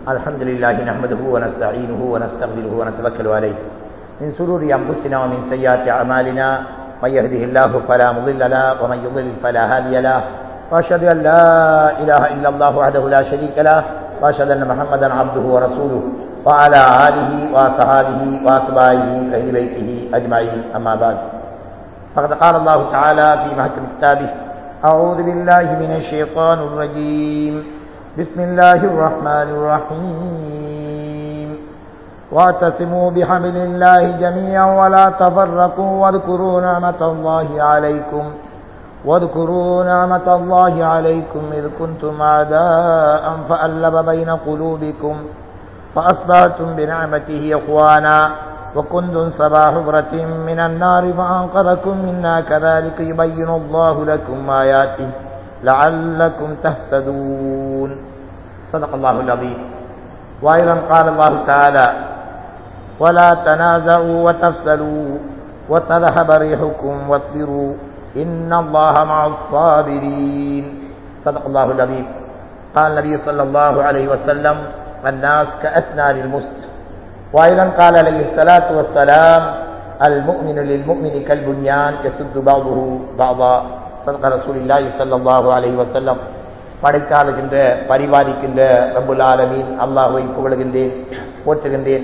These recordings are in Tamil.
الحمد لله نحمده ونستعينه ونستغفره ونتوكل عليه من سرور أنفسنا ومن سيئات أعمالنا من يهده الله فلا مضل له ومن يضلل فلا هادي له وأشهد أن لا إله إلا الله وحده لا شريك له وأشهد أن محمدا عبده ورسوله وعلى آله وصحابه وأتباعه أهل بيته أجمعين أما بعد فقد قال الله تعالى في محكم كتابه أعوذ بالله من الشيطان الرجيم بسم الله الرحمن الرحيم واعتصموا بحبل الله جميعا ولا تفرقوا واذكروا نعمة الله عليكم واذكروا نعمة الله عليكم إذ كنتم أعداء فألف بين قلوبكم فأصبحتم بنعمته إخوانا وكنتم سبا حفرة من النار فأنقذكم منا كذلك يبين الله لكم آياته لعلكم تهتدون صدق الله العظيم وأيضا قال الله تعالى ولا تنازعوا وتفسلوا وتذهب ريحكم واصبروا إن الله مع الصابرين صدق الله العظيم قال النبي صلى الله عليه وسلم الناس كأسنان المسك وأيضا قال عليه الصلاة والسلام المؤمن للمؤمن كالبنيان يسد بعضه بعضا صدق رسول الله صلى الله عليه وسلم படைத்தாளுகின்ற பரிபாலிக்கின்ற ரபுல் ஆலமீன் அல்லாஹுவை புகழுகின்றேன் போற்றுகின்றேன்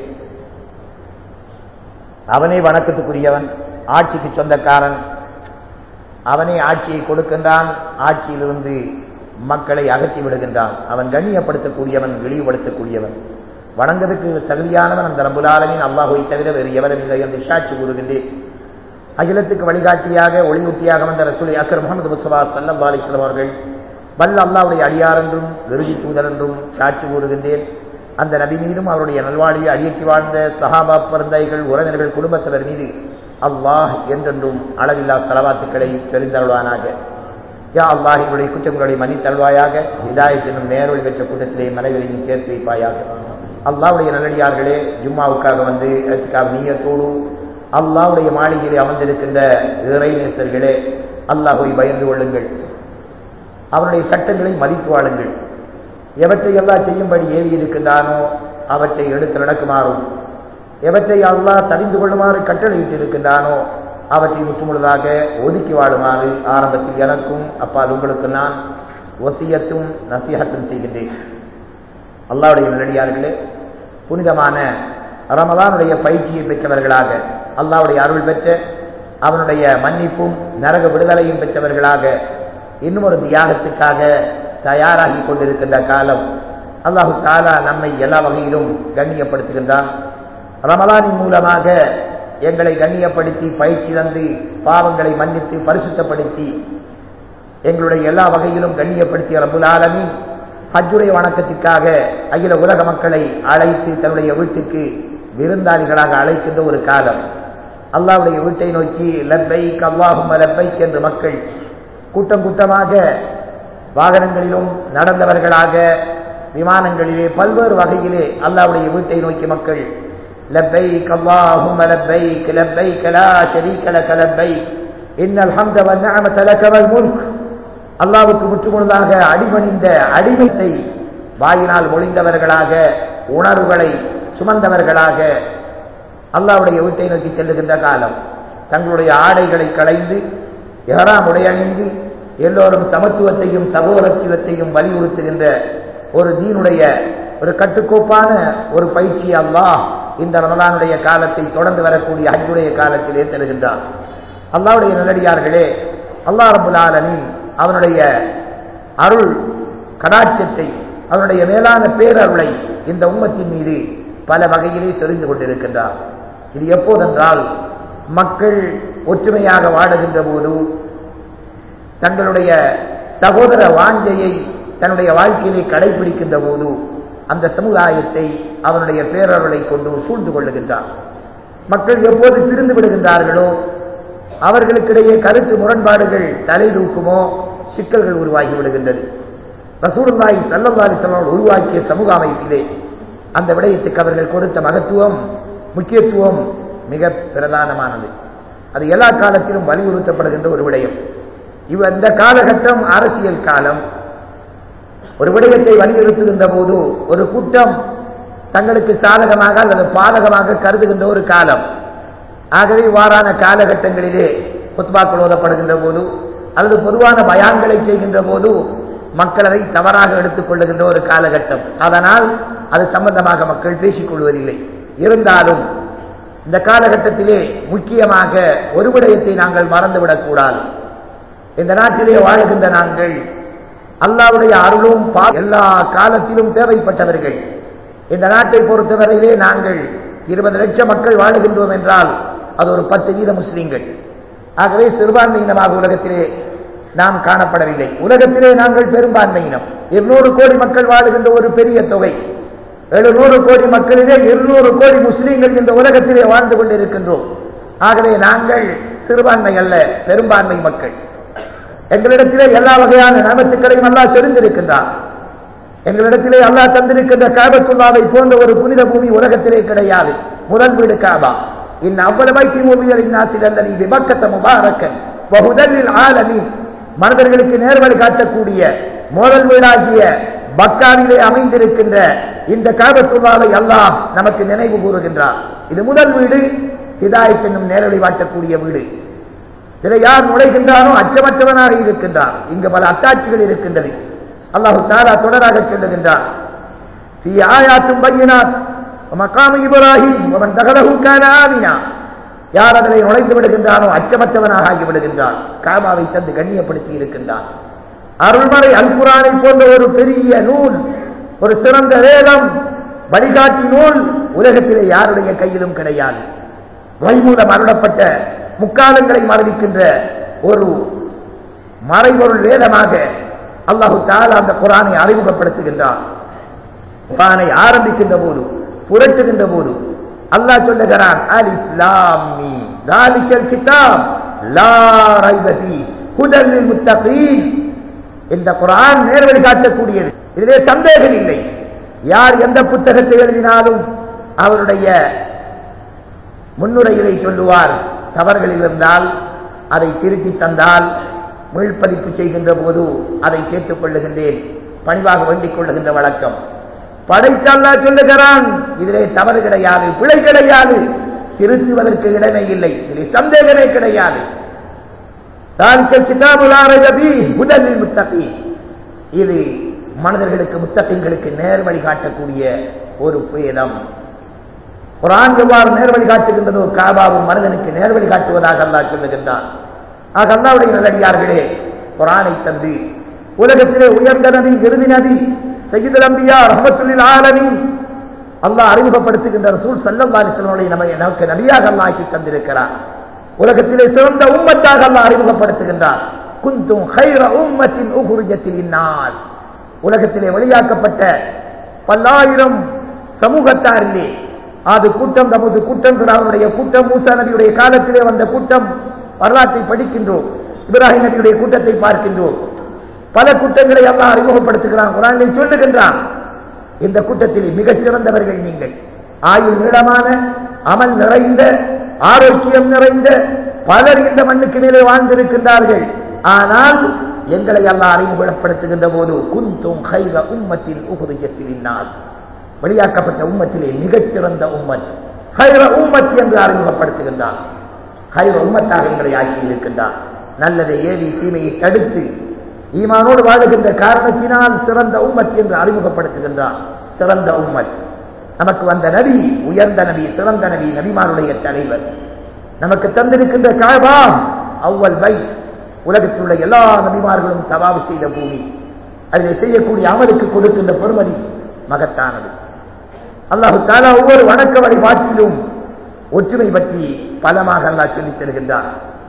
அவனே வணக்கத்துக்குரியவன் ஆட்சிக்கு சொந்தக்காரன் அவனே ஆட்சியை கொடுக்கின்றான் ஆட்சியிலிருந்து மக்களை அகற்றி விடுகின்றான் அவன் கண்ணியப்படுத்தக்கூடியவன் இழிவுபடுத்தக்கூடியவன் வணங்குவதற்கு தகுதியானவன் அந்த ரபுலாலமின் அல்லாஹுவை தவிர வேறு எவரும் இல்லை என்று சாட்சி கூறுகின்றேன் அகிலத்துக்கு வழிகாட்டியாக ஒளியூட்டியாக வந்த ரசூலை அக்கர் முகமது முஸ்வா சல்லம் அலிஸ்லாம் அவர்கள் வல்ல அல்லாவுடைய அடியார் என்றும் இறுதி தூதர் என்றும் சாட்சி கூறுகின்றேன் அந்த நபி மீதும் அவருடைய நல்வாழியை அடியற்றி வாழ்ந்த சஹாபா பிறந்தைகள் உறவினர்கள் குடும்பத்தினர் மீது அல்லாஹ் என்றென்றும் அளவில்லா செலவாத்துக்களை தெரிந்தருள்வானாக யா அல்லாஹ் எங்களுடைய குற்றங்களை மன்னித்தருள்வாயாக இதாயத்தினும் நேரொழி பெற்ற கூட்டத்திலே மனைவியையும் சேர்த்து வைப்பாயாக அல்லாவுடைய நல்லடியார்களே ஜும்மாவுக்காக வந்து அதற்காக நீயத்தோடு அல்லாவுடைய மாளிகையிலே அமர்ந்திருக்கின்ற இறைநேசர்களே அல்லாஹை பயந்து கொள்ளுங்கள் அவருடைய சட்டங்களை மதித்து வாழுங்கள் எவற்றை எல்லாம் செய்யும்படி ஏவி இருக்கின்றானோ அவற்றை எடுத்து நடக்குமாறும் எவற்றை அல்லாஹ் தெரிந்து கொள்ளுமாறு கட்டளையிட்டு இருக்கின்றானோ அவற்றை முற்றுமுழுதாக ஒதுக்கி வாழுமாறு ஆரம்பத்தில் எனக்கும் அப்பால் உங்களுக்கு நான் ஒசியத்தும் நசியத்தும் செய்கின்றேன் அல்லாவுடைய நல்லடியார்களே புனிதமான ரமதானுடைய பயிற்சியை பெற்றவர்களாக அல்லாவுடைய அருள் பெற்ற அவனுடைய மன்னிப்பும் நரக விடுதலையும் பெற்றவர்களாக இன்னும் ஒரு தியாகத்துக்காக தயாராகி கொண்டிருக்கின்ற காலம் அல்லாஹு தாலா நம்மை எல்லா வகையிலும் கண்ணியப்படுத்துகின்றான் ரமலானின் மூலமாக எங்களை கண்ணியப்படுத்தி பயிற்சி தந்து பாவங்களை மன்னித்து பரிசுத்தப்படுத்தி எங்களுடைய எல்லா வகையிலும் கண்ணியப்படுத்திய ரபுல் ஆலமி ஹஜ்ஜுடைய வணக்கத்திற்காக அகில உலக மக்களை அழைத்து தன்னுடைய வீட்டுக்கு விருந்தாளிகளாக அழைக்கின்ற ஒரு காலம் அல்லாவுடைய வீட்டை நோக்கி லப்பைக் அல்லாஹும் லப்பைக் என்று மக்கள் கூட்டம் கூட்டமாக வாகனங்களிலும் நடந்தவர்களாக விமானங்களிலே பல்வேறு வகையிலே அல்லாவுடைய வீட்டை நோக்கி மக்கள் லப்பைக் அல்லாஹும் லப்பைக் லப்பைக் லா ஷரீக லக லப்பைக் இன்னல் ஹம்த வன் நிஅமத லக வல் முல்க் அல்லாவுக்கு முற்றுமுழுதாக அடிபணிந்த அடிமைத்தை வாயினால் மொழிந்தவர்களாக உணர்வுகளை சுமந்தவர்களாக அல்லாவுடைய வீட்டை நோக்கி செல்லுகின்ற காலம் தங்களுடைய ஆடைகளை களைந்து எஹராம் உடையணிந்து எல்லோரும் சமத்துவத்தையும் சகோதரத்துவத்தையும் வலியுறுத்துகின்ற ஒரு தீனுடைய ஒரு கட்டுக்கோப்பான ஒரு பயிற்சி அல்லாஹ் இந்த ரமலானுடைய காலத்தை தொடர்ந்து வரக்கூடிய அஜுடைய காலத்திலே தருகின்றான் அல்லாவுடைய நல்லடியார்களே அல்லா ரபுல் ஆலமின் அவனுடைய அருள் கடாட்சத்தை அவனுடைய மேலான பேரருளை இந்த உம்மத்தின் மீது பல வகையிலே சொரிந்து கொண்டிருக்கின்றார் இது எப்போதென்றால் மக்கள் ஒற்றுமையாக வாடுகின்ற போது தங்களுடைய சகோதர வாஞ்சையை தன்னுடைய வாழ்க்கையிலே கடைபிடிக்கின்ற போது அந்த சமுதாயத்தை அவனுடைய பேரருளை கொண்டு சூழ்ந்து கொள்ளுகின்றார் மக்கள் எப்போது பிரிந்து விடுகின்றார்களோ அவர்களுக்கிடையே கருத்து முரண்பாடுகள் தலை தூக்குமோ சிக்கல்கள் உருவாகி விடுகின்றது ரசூலுல்லாஹி ஸல்லல்லாஹு அலைஹி வஸல்லம் உருவாக்கிய சமூக அமைப்பிலே அந்த விடயத்துக்கு அவர்கள் கொடுத்த மகத்துவம் முக்கியத்துவம் மிக பிரதானமானது அது எல்லா காலத்திலும் வலியுறுத்தப்படுகின்ற ஒரு விடயம் இவ் இந்த காலகட்டம் அரசியல் காலம் ஒரு விடயத்தை வலியுறுத்துகின்ற போது ஒரு கூட்டம் தங்களுக்கு சாதகமாக அல்லது பாதகமாக கருதுகின்ற ஒரு காலம் ஆகவே வாரான காலகட்டங்களிலே குத்பாக்கள் ஓதப்படுகின்ற போது அல்லது பொதுவான பயான்களை செய்கின்ற போது மக்கள் அதை தவறாக எடுத்துக் கொள்ளுகின்ற ஒரு காலகட்டம் அதனால் அது சம்பந்தமாக மக்கள் பேசிக் கொள்வதில்லை இருந்தாலும் இந்த காலகட்டத்திலே முக்கியமாக ஒரு விடயத்தை நாங்கள் மறந்துவிடக்கூடாது இந்த நாட்டிலே வாழுகின்ற நாங்கள் அல்லாவுடைய அருளும் எல்லா காலத்திலும் தேவைப்பட்டவர்கள் இந்த நாட்டை பொறுத்தவரையிலே நாங்கள் இருபது லட்சம் மக்கள் வாழுகின்றோம் என்றால் அது ஒரு பத்து வீத முஸ்லீம்கள் ஆகவே சிறுபான்மையினமாக உலகத்திலே நாம் காணப்படவில்லை உலகத்திலே நாங்கள் பெரும்பான்மையினம் இருநூறு கோடி மக்கள் வாழுகின்ற ஒரு பெரிய தொகை எழுநூறு கோடி மக்களிலே இருநூறு கோடி முஸ்லீம்கள் இந்த உலகத்திலே வாழ்ந்து கொண்டிருக்கின்றோம் ஆகவே நாங்கள் சிறுபான்மை அல்ல பெரும்பான்மை மக்கள் எங்களிடத்திலே எல்லா வகையான நலமத்துக்களையும் அல்லா தெரிந்திருக்கின்றார் எங்களிடத்திலே அல்லாஹ் தந்திருக்கின்ற காபத்துல்லாவை போன்ற ஒரு புனித பூமி உலகத்திலே கிடையாது முதல் வீடு காபா இன் அவ்வளவைக்கு பூமியில் இந்நாசில் அல்லது விபக்கத்த முபாரக்கன் பகுதலில் ஆலமி மனிதர்களுக்கு நேர்வழி காட்டக்கூடிய முதல் வீடாகிய பக்காவிலே அமைந்திருக்கின்ற இந்த காபத்துல்லாவை அல்லாஹ் நமக்கு நினைவு கூறுகின்றார் இது முதல் வீடு ஹிதாயத் என்னும் நேரடி காட்டக்கூடிய வீடு இதில் யார் நுழைகின்றானோ அச்சமற்றவனாக இருக்கின்றான் இங்கு பல அத்தாட்சிகள் இருக்கின்றது அல்லாஹு தாலா தொடராக சொல்லுகின்றான் ஆயாத்தும் பையனாத் மக்காம இப்ராஹிம் அவன் தகலகும் கானாமினா யார் அதனை நுழைந்து விடுகின்றானோ அச்சமற்றவனாக ஆகி விடுகின்றான் காமாவை தந்து கண்ணியப்படுத்தி இருக்கின்றான் அருள்மறை அல்குரானை போன்ற ஒரு பெரிய நூல் ஒரு சிறந்த வேதம் வழிகாட்டி நூல் உலகத்திலே யாருடைய கையிலும் கிடையாது வைமூலம் அருளப்பட்ட முக்காலங்களை மரணிக்கின்ற ஒரு மறைபொருள் வேதமாக அல்லாஹு தாலா அந்த குரானை அறிமுகப்படுத்துகின்றான் குரானை ஆரம்பிக்கின்ற போது புரட்டுகின்ற போது அல்லாஹ் சொல்லுகிறான் அலிஃப் லாம் மீம் தாலிகல் கிதாப் லா ரைப ஃபீ ஹுதல் லில் முத்தகீன் இந்த குரான் நேர்வழி காட்டக்கூடியது இதிலே சந்தேகம் இல்லை யார் எந்த புத்தகத்தை எழுதினாலும் அவருடைய முன்னுரைகளை சொல்லுவார் தவறுகள் இருந்தால் அதை திருத்தி தந்தால் மீள்பதிப்பு செய்கின்ற போது அதை கேட்டுக் கொள்ளுகின்றேன் பணிவாக வேண்டிக் கொள்ளுகின்ற வழக்கம் படைத்தல்லா சொல்லுகிறான் இதிலே தவறு கிடையாது பிழை கிடையாது திருத்துவதற்கு இடமே இல்லை இதிலே சந்தேகமே கிடையாது இது மனிதர்களுக்கு முத்தகங்களுக்கு நேர்வழி காட்டக்கூடிய ஒரு பேதம் குரான் எவ்வாறு நேர்வழி காட்டுகின்றதோ காபாவும் மனிதனுக்கு நேர்வழி காட்டுவதாக அல்லா சொல்லுகின்றான் ஆக அல்லாவுடைய நல்லடியார்களே குரானை தந்து உலகத்திலே உயர்ந்த நபி இறுதி நபி செய்யுது நம்பியா ரஹமத்துல்லில் ஆலமீன் அல்லாஹ் அறிமுகப்படுத்துகின்ற ரசூல் சல்லல்லாஹி அலைஹி நம்ம நமக்கு நபியாக அல்லாஹ் ஆக்கி தந்திருக்கிறார் உலகத்திலே சிறந்த உம்மத்தாக அல்லாஹ் அறிமுகப்படுத்துகின்றார் குந்தும் ஹைர உம்மத்தின் உகுர்ஜத்தில் இன்னாஸ் உலகத்திலே வெளியாக்கப்பட்ட பல்லாயிரம் சமூகத்தாரிலே அது கூட்டம் தமது கூட்டம் அவருடைய கூட்டம் மூசா நபியுடைய காலத்திலே வந்த கூட்டம் வரலாற்றை படிக்கின்றோம் இப்ராஹிம் நபியுடைய கூட்டத்தை பார்க்கின்றோம் பல கூட்டங்களை எல்லாம் அறிமுகப்படுத்துகிறான் குரானை சொல்லுகின்றான் இந்த கூட்டத்தில் மிகச் சிறந்தவர்கள் நீங்கள் ஆயுள் நீளமான அமல் நிறைந்த ஆரோக்கியம் நிறைந்த பலர் இந்த மண்ணுக்கு மேலே வாழ்ந்திருக்கின்றார்கள் ஆனால் எங்களை எல்லாம் அறிமுகப்படுத்துகின்ற போது குந்தும் ஹைர உம்மத்தின் உகுரியத்தில் நாஸ் வெளியாக்கப்பட்ட உம்மத்திலே மிகச்சிறந்த உம்மத் ஹைர உம்மத் என்று அறிமுகப்படுத்துகின்றான் ஹைர உம்மத்தாக எங்களை ஆக்கி இருக்கின்றான் நல்லதை ஏவி தீமையை தடுத்து ஈமானோடு வாழுகின்ற காரணத்தினால் சிறந்த உம்மத் என்று அறிமுகப்படுத்துகின்றான் சிறந்த உம்மத் நமக்கு வந்த நபி உயர்ந்த நபி சிறந்த நபி நபிமாருடைய தலைவர் நமக்கு தந்திருக்கின்ற காபா அவ்வல் பைத் உலகத்தில் உள்ள எல்லா நபிமார்களும் தவாவு செய்த பூமி அதில் செய்யக்கூடிய அமலுக்கு கொடுக்கின்ற பெருமதி மகத்தானது அல்லாஹு தாலா ஒவ்வொரு வணக்க வழிபாட்டிலும் ஒற்றுமை பற்றி பலமாக அல்லாஹ் சொல்லித் தருகின்றார்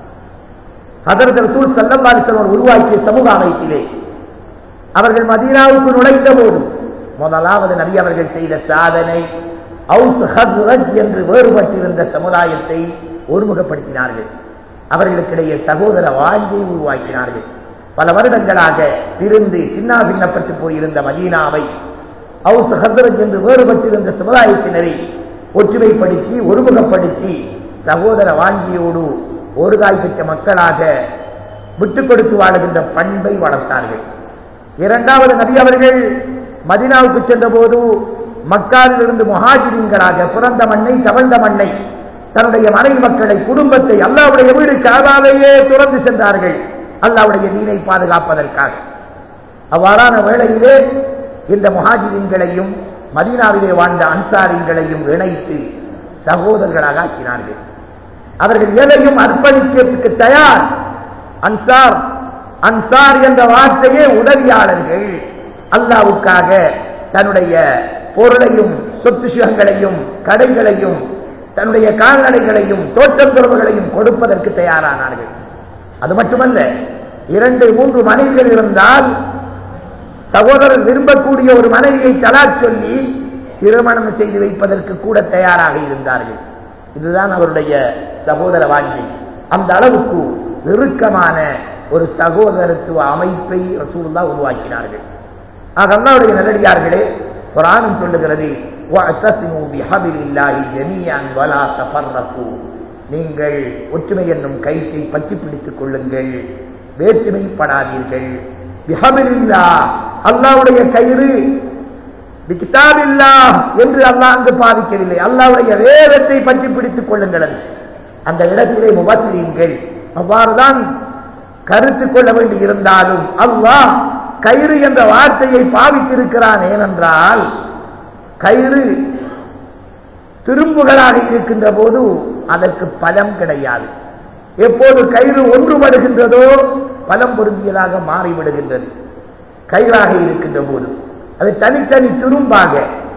அதற்கு ரசூல் சல்லல்லாஹு உருவாக்கிய சமூக அமைப்பிலே அவர்கள் மதீனாவுக்கு நுழைந்த போது முதலாவது நபி அவர்கள் செய்த சாதனை அவுஸ் ஹஸ்ரஜ் என்று வேறுபட்டிருந்த சமுதாயத்தை ஒருமுகப்படுத்தினார்கள் அவர்களுக்கிடையே சகோதர வாழ்வை உருவாக்கினார்கள் பல வருடங்களாக பிரிந்து சின்ன பின்னப்பட்டு போயிருந்த மதீனாவை அவுஸ் ஹஸ்ரஜ் என்று வேறுபட்டிருந்த சமுதாயத்தினரை ஒற்றுமைப்படுத்தி ஒருமுகப்படுத்தி சகோதர வாஞ்சியோடு ஒரு தாய் பெற்ற மக்களாக விட்டுக் கொடுத்து வாழுகின்ற பண்பை வளர்த்தார்கள் இரண்டாவது நபி அவர்கள் மதினாவுக்கு சென்ற போது மக்காவிலிருந்து முஹாஜிரின்களாக பிறந்த மண்ணை தவழ்ந்த மண்ணை தன்னுடைய மனைவி மக்களை குடும்பத்தை அல்லாவுடைய வீடு காதாவையே துறந்து சென்றார்கள் அல்லாவுடைய தீனை பாதுகாப்பதற்காக அவ்வாறான வேளையிலே இந்த முஹாஜிரின்களையும் மதீனாவிலே வாழ்ந்த அன்சாரின்களையும் இணைத்து சகோதரர்களாக ஆக்கினார்கள் அவர்கள் எதையும் அர்ப்பணிக்கிறதுக்கு தயார் அன்சார் அன்சார் என்ற வார்த்தையே உதவியாளர்கள் அல்லாவுக்காக தன்னுடைய பொருளையும் சொத்து சுகங்களையும் கடைகளையும் தன்னுடைய கால்நடைகளையும் தோட்டம் துறவுகளையும் கொடுப்பதற்கு தயாரானார்கள் அது மட்டுமல்ல இரண்டு மூன்று மனைவிகள் இருந்தால் சகோதரர் விரும்பக்கூடிய ஒரு மனைவியை தலா சொல்லி திருமணம் செய்து வைப்பதற்கு கூட தயாராக இருந்தார்கள் இதுதான் அவருடைய சகோதர வாழ்க்கை அந்த அளவுக்கு நெருக்கமான ஒரு சகோதரத்துவ அமைப்பை ரசூல்லா உருவாக்கினார்கள் ஆக அல்லாவுடைய நல்லடியார்களே குரானும் சொல்லுகிறது நீங்கள் ஒற்றுமை என்னும் கயிற்றை பற்றி பிடித்துக் கொள்ளுங்கள் வேற்றுமைப்படாதீர்கள் அல்லாவுடைய கயிறு கிதாபில்லா என்று அல்லாஹ் அங்கு பாதிக்கவில்லை அல்லாவுடைய வேதத்தை பற்றி பிடித்துக் கொள்ளுங்கள் அந்த இடத்திலே முபத்திரீன்கள் அவ்வாறுதான் கருத்து கொள்ள வேண்டி இருந்தாலும் அல்லாஹ் கயிறு என்ற வார்த்தையை பாவித்திருக்கிறான் ஏனென்றால் கயிறு திரும்புகளாக இருக்கின்ற போது அதற்கு பலம் கிடையாது எப்போது கயிறு ஒன்றுபடுகின்றதோ பலம் பொருந்தியதாக மாறிவிடுகின்றது கயிறாக இருக்கின்ற போது அது தனித்தனி துரும்பாக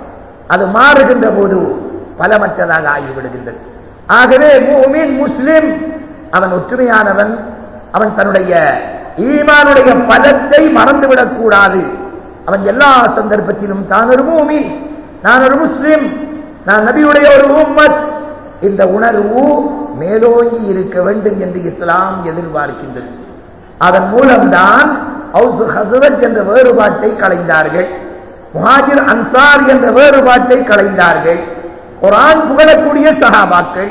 அது மாறுகின்ற போது பலமற்றதாக ஆகிவிடுகின்றது ஆகவே மூமின் முஸ்லிம் அவன் ஒற்றுமையானவன் அவன் தன்னுடைய ஈமானுடைய பலத்தை மறந்துவிடக் கூடாது அவன் எல்லா சந்தர்ப்பத்திலும் தான் ஒரு மூமின் நான் ஒரு முஸ்லிம் நான் நபியுடைய ஒரு உம்மத் இந்த உணர்வு மேலோங்கி இருக்க வேண்டும் என்று இஸ்லாம் எதிர்பார்க்கின்றது அதன் மூலம்தான் ஹவுஸ் ஹசரத் என்ற வேறுபாட்டை களைந்தார்கள் முஹாஜிர் அன்சார் என்ற வேறுபாட்டை களைந்தார்கள் குரான் புகழக்கூடிய சஹாபாக்கள்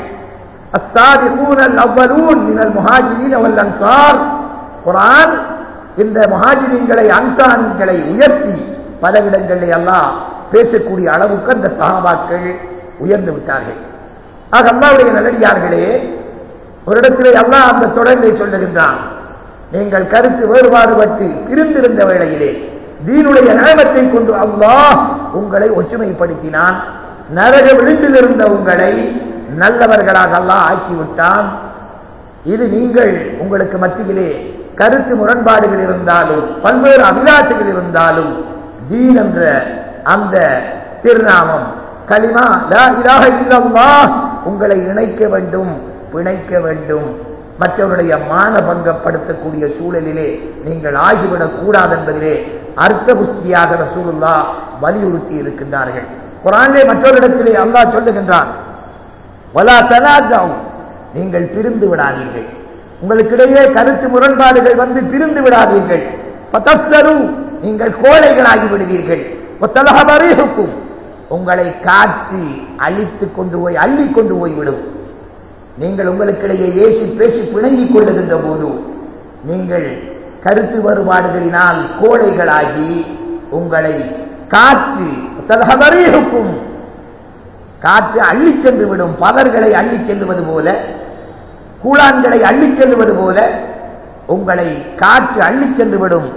السابقون الأولون من المهاجرين والأنصار குரான் இந்த முஹாஜிரின்களை அன்சாரின்களை உயர்த்தி பல இடங்களில் எல்லாம் பேசக்கூடிய அளவுக்கு அந்த சஹாபாக்கள் உயர்ந்து விட்டார்கள் ஆக அல்லாவுடைய நல்லடியார்களே ஒரு இடத்திலே அல்லாஹ் அந்த தொடர்பை சொல்லுகின்றான் நீங்கள் கருத்து வேறுபாடுபட்டு பிரிந்திருந்த வேளையிலே தீனுடைய நேமத்தை கொண்டு அல்லாஹ் உங்களை ஒற்றுமைப்படுத்தினான் நரக விழுந்திலிருந்த உங்களை நல்லவர்களாக அல்லாஹ் ஆக்கிவிட்டான் இது நீங்கள் உங்களுக்கு மத்தியிலே கருத்து முரண்பாடுகள் இருந்தாலும் பல்வேறு அபிலாஷைகள் இருந்தாலும் தீன் என்ற அந்த திருநாமம் கலிமா லா இலாஹ இல்லல்லாஹ் உங்களை இணைக்க வேண்டும் பிணைக்க வேண்டும் மற்றவருடைய மான பங்கப்படுத்தக்கூடிய சூழலிலே நீங்கள் ஆகிவிடக் கூடாது என்பதிலே அர்த்த புஸ்தியாக ரசூலுல்லா வலியுறுத்தி இருக்கின்றார்கள் குரானிலே மற்றொரு இடத்திலே அல்லாஹ் சொல்லுகின்றான் வலா தனாஜாவும் நீங்கள் பிரிந்து விடாதீர்கள் உங்களுக்கிடையே கருத்து முரண்பாடுகள் வந்து பிரிந்து விடாதீர்கள் பதஸ்தரு நீங்கள் கோழைகளாகி விடுவீர்கள் ஒத்தலகமறியுக்கும் உங்களை காட்சி அழித்து கொண்டு போய் அள்ளி கொண்டு போய்விடும் நீங்கள் உங்களுக்கிடையே ஏசி பேசி பிணங்கிக் கொள்ளுகின்ற போது நீங்கள் கருத்து வேறுபாடுகளினால் கோழைகளாகி உங்களை காற்று தலகமறியுக்கும் காற்று அள்ளிச் சென்று விடும் பதர்களை அள்ளிச் செல்லுவது போல கூழான்களை அள்ளிச் செல்லுவது போல உங்களை காற்று அள்ளிச் சென்று விடும்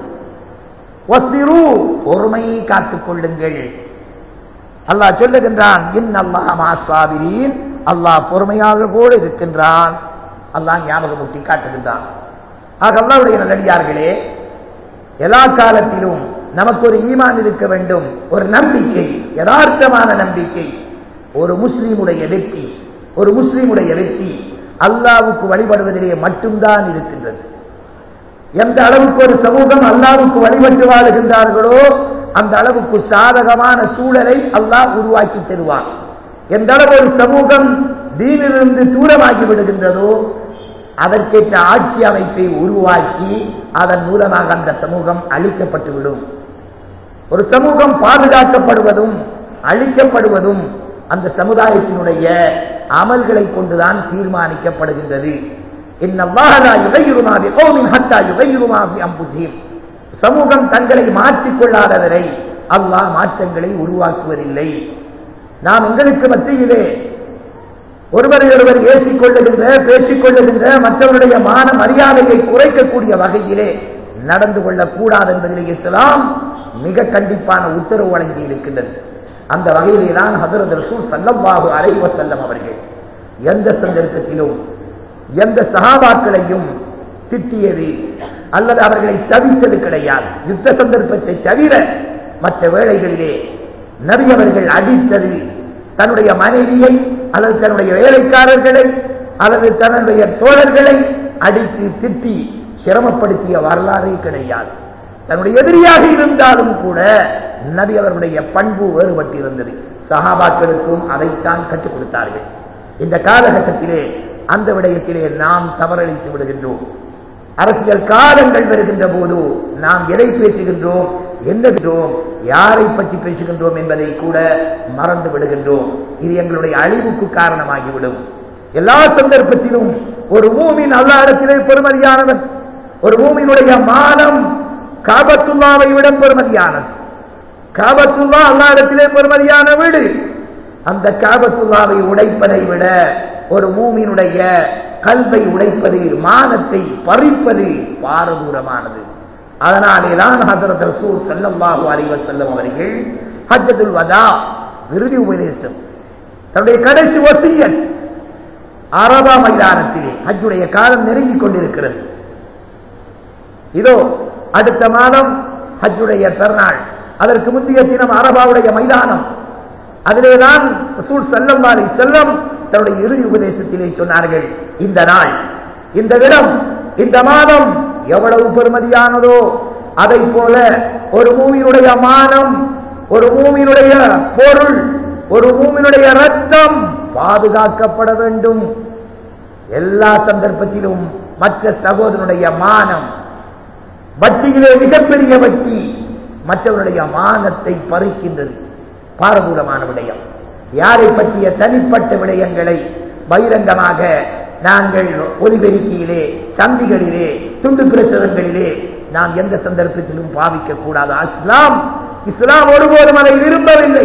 பொறுமையை காத்துக் கொள்ளுங்கள் அல்லாஹ் சொல்லுகின்றான் இன் அல்லாஹ் மாசாபிரீன் அல்லாஹ் பொறுமையாக கூட இருக்கின்றான் அல்லாஹ் ஞாபகமூட்டி காட்டுகின்றான் ஆக அல்லாவுடைய நல்லடியார்களே எல்லா காலத்திலும் நமக்கு ஒரு ஈமான் இருக்க வேண்டும் ஒரு நம்பிக்கை யதார்த்தமான நம்பிக்கை ஒரு முஸ்லீமுடைய வெற்றி ஒரு முஸ்லீமுடைய வெற்றி அல்லாவுக்கு வழிபடுவதிலே மட்டும்தான் இருக்கின்றது எந்த அளவுக்கு ஒரு சமூகம் அல்லாவுக்கு வழிபட்டு வாழுகின்றார்களோ அந்த அளவுக்கு சாதகமான சூழலை அல்லாஹ் உருவாக்கி தருவான் எந்த அளவு ஒரு சமூகம் தீனிலிருந்து தூரமாகி விடுகின்றதோ அதற்கேற்ற ஆட்சி அமைப்பை உருவாக்கி அதன் மூலமாக அந்த சமூகம் அழிக்கப்பட்டுவிடும் ஒரு சமூகம் பாதுகாக்கப்படுவதும் அழிக்கப்படுவதும் அந்த சமுதாயத்தினுடைய அமல்களை கொண்டுதான் தீர்மானிக்கப்படுகின்றது சமூகம் தங்களை மாற்றிக்கொள்ளாதவரை அல்லாஹ் மாற்றங்களை உருவாக்குவதில்லை நாம் எங்களுக்கு மத்தியிலே ஒருவரை ஒருவர் ஏசிக் கொள்ளுகின்ற பேசிக் கொள்ளுகின்ற மற்றவருடைய மான மரியாதையை குறைக்கக்கூடிய வகையிலே நடந்து கொள்ளக்கூடாது என்பதிலே இஸ்லாம் மிக கண்டிப்பான உத்தரவு வழங்கி இருக்கின்றது அந்த வகையிலே தான் ஹதரத் ரசூல் சல்லல்லாஹு அலைஹி வஸல்லம் அவர்கள் எந்த சந்தர்ப்பத்திலும் எந்த சகாபாக்களையும் திட்டியது அல்லது அவர்களை சவித்தது கிடையாது யுத்த சந்தர்ப்பத்தை தவிர மற்ற வேளைகளிலே நபி அவர்கள் அடித்தது தன்னுடைய மனைவியை அல்லது தன்னுடைய வேலைக்காரர்களை அல்லது தன்னுடைய தோழர்களை அடித்து திட்டி சிரமப்படுத்திய வரலாறே கிடையாது தன்னுடைய எதிரியாக இருந்தாலும் கூட நபி அவர்களுடைய பண்பு வேறுபட்டு இருந்தது சஹாபாக்களுக்கும் அதைத்தான் கற்றுக் கொடுத்தார்கள் இந்த காலகட்டத்திலே அந்த விடயத்திலே நாம் தவறளித்து விடுகின்றோம் அரசியல் காலங்கள் வருகின்ற போது நாம் எதை பேசுகின்றோம் என்ன பேசுகிறோம் யாரை பற்றி பேசுகின்றோம் என்பதை கூட மறந்து விடுகின்றோம் இது எங்களுடைய அழிவுக்கு காரணமாகிவிடும் எல்லா சந்தர்ப்பத்திலும் ஒரு மூமின் அல்லா இடத்திலே பெருமதியானவன் ஒரு மூமினுடைய மானம் காபத்துல்லாவை விட பெருமதியானது காபத்துல்லா அல்லா இடத்திலே பெருமதியான வீடு அந்த காபத்துல்லாவை உடைப்பதை விட ஒரு மூமினுடைய கல்வை உடைப்பது மானத்தை பறிப்பது பாரதூரமானது அதனாலே தான் ஹசரத் ரசூல் ஸல்லல்லாஹு அலைஹி வஸல்லம் அவர்கள் ஹஜ்ஜத்துல் வதா இறுதி உபதேசம் தன்னுடைய கடைசி வசியத் அரபா மைதானத்திலே ஹஜ்ஜுடைய காலம் நெருங்கிக் கொண்டிருக்கிறது இதோ அடுத்த மாதம் ஹஜ்ஜுடைய பெருநாள் அதற்கு முந்தைய தினம் அரபாவுடைய மைதானம் அதிலேதான் ரசூல் ஸல்லல்லாஹு அலைஹி வஸல்லம் தன்னுடைய இறுதி உபதேசத்திலே சொன்னார்கள் இந்த நாள் இந்த இடம் இந்த மாதம் எவ்வளவு பெருமதியானதோ அதை போல ஒரு மூவியினுடைய மானம் ஒரு மூவியினுடைய பொருள் ஒரு மூவினுடைய ரத்தம் பாதுகாக்கப்பட வேண்டும் எல்லா சந்தர்ப்பத்திலும் மற்ற சகோதரனுடைய மானம் வட்டியிலே மிகப்பெரிய வட்டி மற்றவருடைய மானத்தை பறிக்கின்றது பாரதூரமான விடயம் யாரை பற்றிய தனிப்பட்ட விடயங்களை பகிரங்கமாக நாங்கள் ஒலிபெருக்கியிலே சந்திகளிலே துண்டு பிரசுரங்களிலே நாம் எந்த சந்தர்ப்பத்திலும் பாவிக்க கூடாது இஸ்லாம் இஸ்லாம் ஒருபோதும் அதை விரும்பவில்லை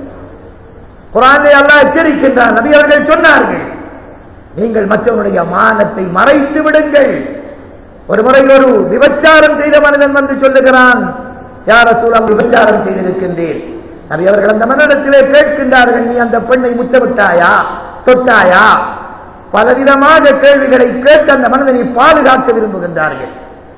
குரானை அல்லாஹ் எச்சரிக்கின்றார் நபி அவர்கள் சொன்னார்கள் நீங்கள் மற்றவருடைய மானத்தை மறைத்து விடுங்கள் ஒரு முறை ஒரு விபச்சாரம் செய்த மனிதன் வந்து சொல்லுகிறான் யார சூழல் விபச்சாரம் செய்திருக்கின்றேன் நபி அவர்கள் அந்த மனிதத்திலே கேட்கின்றார்கள் நீ அந்த பெண்ணை முத்தமிட்டாயா தொட்டாயா பலவிதமாக கேள்விகளை கேட்டு அந்த மனிதனை பாதுகாக்க விரும்புகின்றார்கள்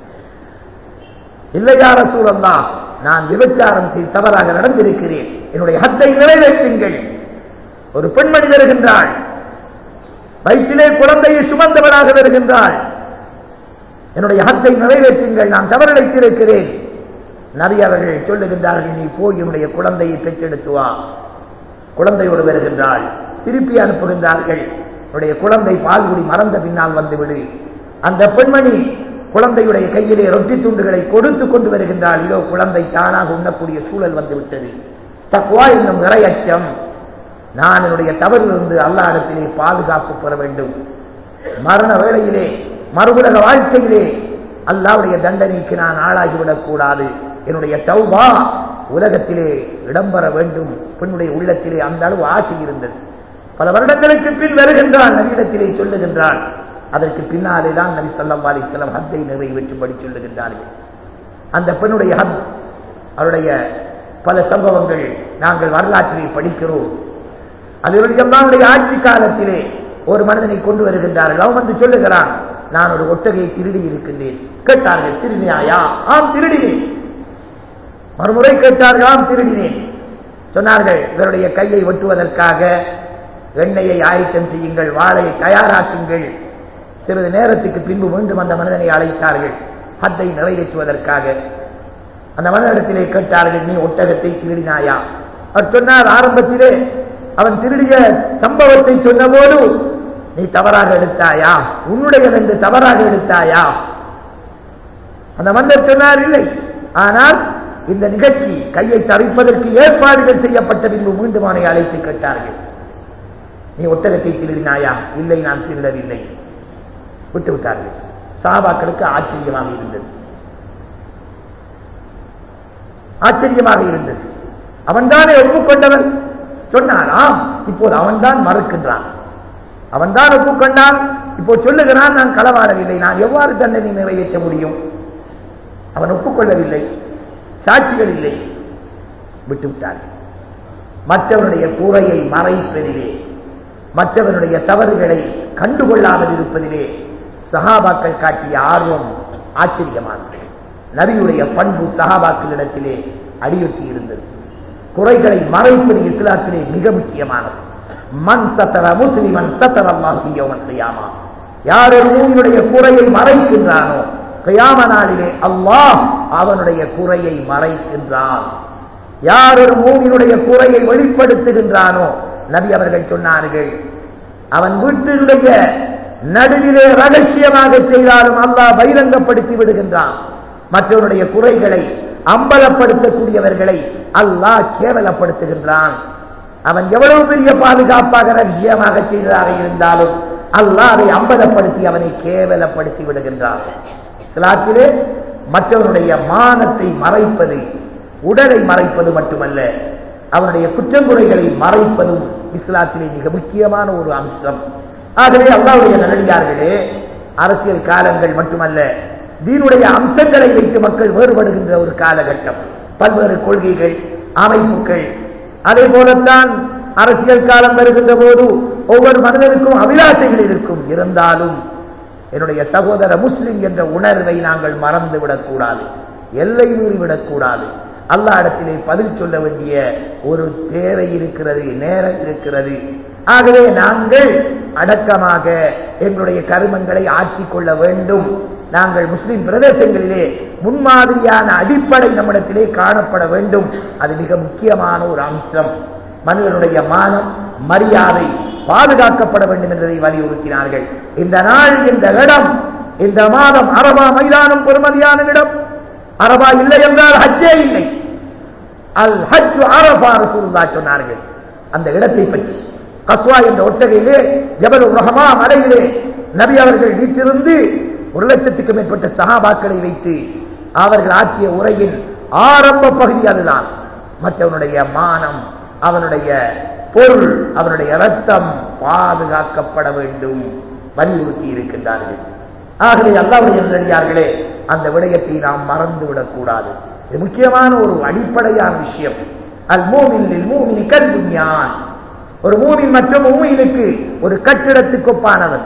இல்லையார சூழல்லா நான் விபச்சாரம் செய்து தவறாக நடந்திருக்கிறேன் என்னுடைய ஹத்தை நிறைவேற்றுங்கள் ஒரு பெண்மணி வருகின்றாள் வயிற்றிலே குழந்தையை சுமந்தவராக வருகின்றாள் என்னுடைய ஹத்தை நிறைவேற்றுங்கள் நான் தவறடைத்திருக்கிறேன் நபி அவர்கள் சொல்லுகின்றார்கள் நீ போய் என்னுடைய குழந்தையை பெற்றெடுத்து வா குழந்தையோடு வருகின்றாள் திருப்பி அனுப்புகின்றார்கள் உன்னுடைய குழந்தை பால்குடி மறந்த பின்னால் வந்துவிடு அந்த பெண்மணி குழந்தையுடைய கையிலே ரொட்டி துண்டுகளை கொடுத்து கொண்டு வருகின்றாள் இதோ குழந்தை தானாக உண்ணக்கூடிய சூழல் வந்து விட்டது தக்குவா என்னும் இறையச்சம் நான் என்னுடைய தவறிலிருந்து அல்லாடத்திலே பாதுகாப்பு பெற வேண்டும் மரண வேளையிலே மறுபுலக வாழ்க்கையிலே அல்லாவுடைய தண்டனைக்கு நான் ஆளாகிவிடக் கூடாது என்னுடைய தௌபா உலகத்திலே இடம்பெற வேண்டும் பெண்ணுடைய உள்ளத்திலே அந்த அளவு ஆசை இருந்தது பல வருடங்களுக்கு பின் வருகின்றான் நபியிடத்திலே சொல்லுகின்றான் அதற்கு பின்னாலே தான் நபி சொல்லம் அலிஸ்லாம் ஹத்தை நிறைவேற்றும்படி சொல்லுகின்றார்கள் அந்த பெண்ணுடைய ஹத் அவருடைய பல சம்பவங்கள் நாங்கள் வரலாற்றிலே படிக்கிறோம் அது ஆட்சி காலத்திலே ஒரு மனிதனை கொண்டு வருகின்றார்கள் அவன் வந்து சொல்லுகிறான் நான் ஒரு ஒட்டகையை திருடி இருக்கின்றேன் கேட்டார்கள் திருடினாயா ஆம் திருடினேன் மறுமுறை கேட்டார்கள் ஆம் திருடினேன் சொன்னார்கள் இவருடைய கையை வெட்டுவதற்காக எண்ணெயை ஆயத்தம் செய்யுங்கள் வாழையை தயாராக்குங்கள் சிறிது நேரத்துக்கு பின்பு மீண்டும் அந்த மனிதனை அழைத்தார்கள் ஹத்தை நிறைவேற்றுவதற்காக அந்த மனிதனிடத்திலே கேட்டார்கள் நீ ஒட்டகத்தை திருடினாயா அவர் சொன்னார் ஆரம்பத்திலே அவன் திருடிய சம்பவத்தை சொன்னபோது நீ தவறாக எடுத்தாயா உன்னுடையது என்று தவறாக எடுத்தாயா அந்த மன்னர் சொன்னார் இல்லை ஆனால் இந்த நிகழ்ச்சி கையை தரிப்பதற்கு ஏற்பாடுகள் செய்யப்பட்ட பின்பு மீண்டும் அவனை அழைத்து கேட்டார்கள் நீ ஒட்டகத்தை திருடினாயா இல்லை நான் திருடவில்லை விட்டு விட்டார்கள் சாபாக்களுக்கு ஆச்சரியமாக இருந்தது ஆச்சரியமாக இருந்தது அவன்தானே ஒப்புக்கொண்டவன் சொன்னாராம் இப்போது அவன்தான் மறுக்கின்றான் அவன்தான் ஒப்புக்கொண்டான் இப்போ சொல்லுகிறான் நான் களவாடவில்லை நான் எவ்வாறு தண்டனை நிறைவேற்ற முடியும் அவன் ஒப்புக்கொள்ளவில்லை சாட்சிகள் இல்லை விட்டுவிட்டார் மற்றவனுடைய கூரையை மறைப்பதிலே மற்றவனுடைய தவறுகளை கண்டுகொள்ளாமல் இருப்பதிலே சஹாபாக்கள் காட்டிய ஆர்வம் ஆச்சரியமானது நபியுடைய பண்பு சஹாபாக்களிடத்திலே அடியொற்றி இருந்தது குறைகளை மறைப்பது இஸ்லாத்திலே மிக முக்கியமானது மண் சத்தர முஸ்லிமன் சத்தர அல்லாஹியோமன் செய்யாமா யார் ஒரு மூவினுடைய குறையை மறைக்கின்றானோ கயாம நாளிலே அல்லாஹ் அவனுடைய குறையை மறைக்கின்றான் யார் ஒரு மூவினுடைய குறையை வெளிப்படுத்துகின்றானோ நபி அவர்கள் சொன்னார்கள் அவன் வீட்டினுடைய நடுவிலே ரகசியமாக செய்தாலும் அல்லாஹ் பகிரங்கப்படுத்தி விடுகின்றான் மற்றவருடைய குறைகளை அம்பலப்படுத்தக்கூடியவர்களை அல்லாஹ் கேவலப்படுத்துகின்றான் அவன் எவ்வளவு பெரிய பாதுகாப்பாக ரகசியமாக செய்ததாக இருந்தாலும் அல்லாஹ் அதை அம்பலப்படுத்தி அவனை கேவலப்படுத்தி விடுகின்றான் சிலாத்திலே மற்றவனுடைய மானத்தை மறைப்பது உடலை மறைப்பது மட்டுமல்ல அவனுடைய குற்றங்குறைகளை மறைப்பதும் இஸ்லாத்திலே மிக முக்கியமான ஒரு அம்சம் ஆகவே அல்லாவுடைய நல்லடியார்களே அரசியல் காலங்கள் மட்டுமல்ல தீனுடைய அம்சங்களை வைத்து மக்கள் வேறுபடுகின்ற ஒரு காலகட்டம் பல்வேறு கொள்கைகள் அமைப்புகள் அதே போலத்தான் அரசியல் காலம் வருகின்ற போது ஒவ்வொரு மனிதனுக்கும் அபிலாசைகள் இருக்கும் இருந்தாலும் என்னுடைய சகோதர முஸ்லிம் என்ற உணர்வை நாங்கள் மறந்து விடக்கூடாது எல்லை மீறிவிடக்கூடாது அல்லா இடத்திலே பதில் சொல்ல வேண்டிய ஒரு தேவை இருக்கிறது நேரம் இருக்கிறது ஆகவே நாங்கள் அடக்கமாக எங்களுடைய கருமங்களை ஆற்றிக் கொள்ள வேண்டும் நாங்கள் முஸ்லிம் பிரதேசங்களிலே முன்மாதிரியான அடிப்படை நம்மிடத்திலே காணப்பட வேண்டும் அது மிக முக்கியமான ஒரு அம்சம் மனிதனுடைய மானம் மரியாதை பாதுகாக்கப்பட வேண்டும் என்பதை வலியுறுத்தினார்கள் இந்த நாள் இந்த இடம் இந்த மாதம் அரபா மைதானம் பெருமதியான இடம் அரபா இல்லை என்றால் ஹஜ்ஜே இல்லை அல் ஹஜ் அரபா ரசூலுல்லா சொன்னார்கள் அந்த இடத்தை பற்றி கஸ்வா என்ற ஒட்டகையிலே ஜபல் ரஹமா மலையிலே நபி அவர்கள் வீட்டிலிருந்து ஒரு லட்சத்துக்கும் மேற்பட்ட சகாபாக்களை வைத்து அவர்கள் ஆற்றிய உரையின் ஆரம்ப பகுதி அதுதான் மற்றவனுடைய மானம் அவனுடைய பொருள் அவனுடைய ரத்தம் பாதுகாக்கப்பட வேண்டும் வலியுறுத்தி இருக்கின்றார்கள் ஆகவே அல்லாவுடைய நடிகார்களே அந்த விடயத்தை நாம் மறந்து விடக்கூடாது இது முக்கியமான ஒரு அடிப்படையான விஷயம் அல் மூமின் மூமின் கல்புஞான் ஒரு மூமின் மற்றும் மூமினுக்கு ஒரு கட்டிடத்துக்கு ஒப்பானவன்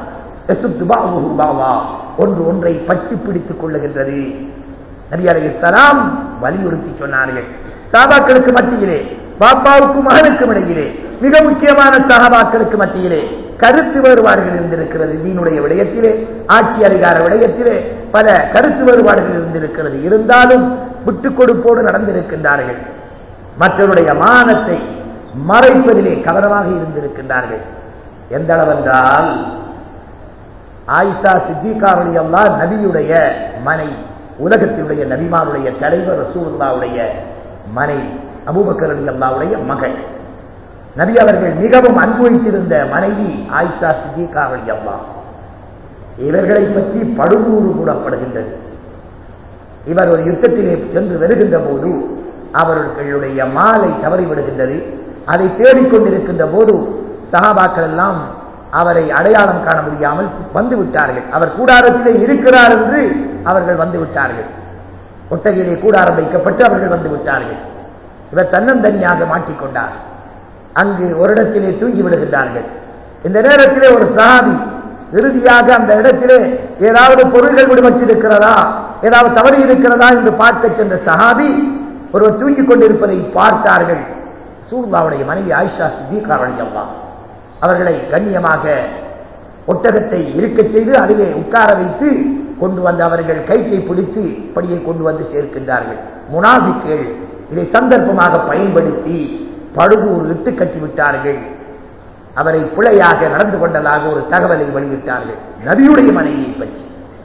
ஒன்று ஒன்றை பற்றி பிடித்துக் கொள்ளுகின்றது நபி அலையலாம் வலியுறுத்தி சொன்னார்கள் சாபாக்களுக்கு மத்தியிலே பாப்பாவுக்கும் மகனுக்கும் இடையிலே மிக முக்கியமான சகாபாக்களுக்கு மத்தியிலே கருத்து வேறுபாடுகள் இருந்திருக்கிறது தீனுடைய விடயத்திலே ஆட்சி அதிகார விடயத்திலே பல கருத்து வேறுபாடுகள் இருந்திருக்கிறது இருந்தாலும் விட்டுக் கொடுப்போடு நடந்திருக்கின்றார்கள் மற்றவருடைய மானத்தை மறைப்பதிலே கவனமாக இருந்திருக்கின்றார்கள் எந்த அளவென்றால் ஆயிஷா சித்திகாருடைய அல்லா நபியுடைய மனை உலகத்தினுடைய நபிமாருடைய தலைவர் ரசூல்லாவுடைய மனை அபூபக்கர் அலி அல்லாவுடைய மகள் நபி அவர்கள் மிகவும் அன்பு வைத்திருந்த மனைவி ஆயிஷா சித்திகா அலி அல்லா இவர்களை பற்றி படுகூறு கூடப்படுகின்றது இவர் ஒரு யுத்தத்திலே சென்று வருகின்ற போது அவர்களுடைய மாலை தவறிவிடுகின்றது அதை தேடிக்கொண்டிருக்கின்ற போது சகாபாக்கள் எல்லாம் அவரை அடையாளம் காண முடியாமல் வந்து விட்டார்கள் அவர் கூடாரத்திலே இருக்கிறார் என்று அவர்கள் வந்து விட்டார்கள் ஒட்டகையிலே கூடாரம் வைக்கப்பட்டு அவர்கள் வந்து விட்டார்கள் இவர் தன்னந்தனியாக மாட்டிக்கொண்டார் அங்கு ஒரு இடத்திலே தூங்கி விடுகின்றார்கள் இந்த நேரத்திலே ஒரு சஹாபி இறுதியாக அந்த இடத்திலே ஏதாவது பொருள்கள் விடுபட்டிருக்கிறதா ஏதாவது தவறு இருக்கிறதா என்று பார்க்க சென்ற சஹாபி ஒருவர் தூங்கிக் கொண்டிருப்பதை பார்த்தார்கள் சூர்லாவுடைய மனைவி ஆயிஷா சித்திகாரணியம்மா அவர்களை கண்ணியமாக ஒட்டகத்தை இருக்கச் செய்து அதிலே உட்கார வைத்து கொண்டு வந்து அவர்கள் கைக்கை பிடித்து படியை கொண்டு வந்து சேர்க்கின்றார்கள் முனாபிக்கள் இதை சந்தர்ப்பமாக பயன்படுத்தி பழுதூர் இட்டு கட்டிவிட்டார்கள் அவரை பிழையாக நடந்து கொண்டதாக ஒரு தகவலை வெளியிட்டார்கள் நபியுடைய மனைவியை பற்றி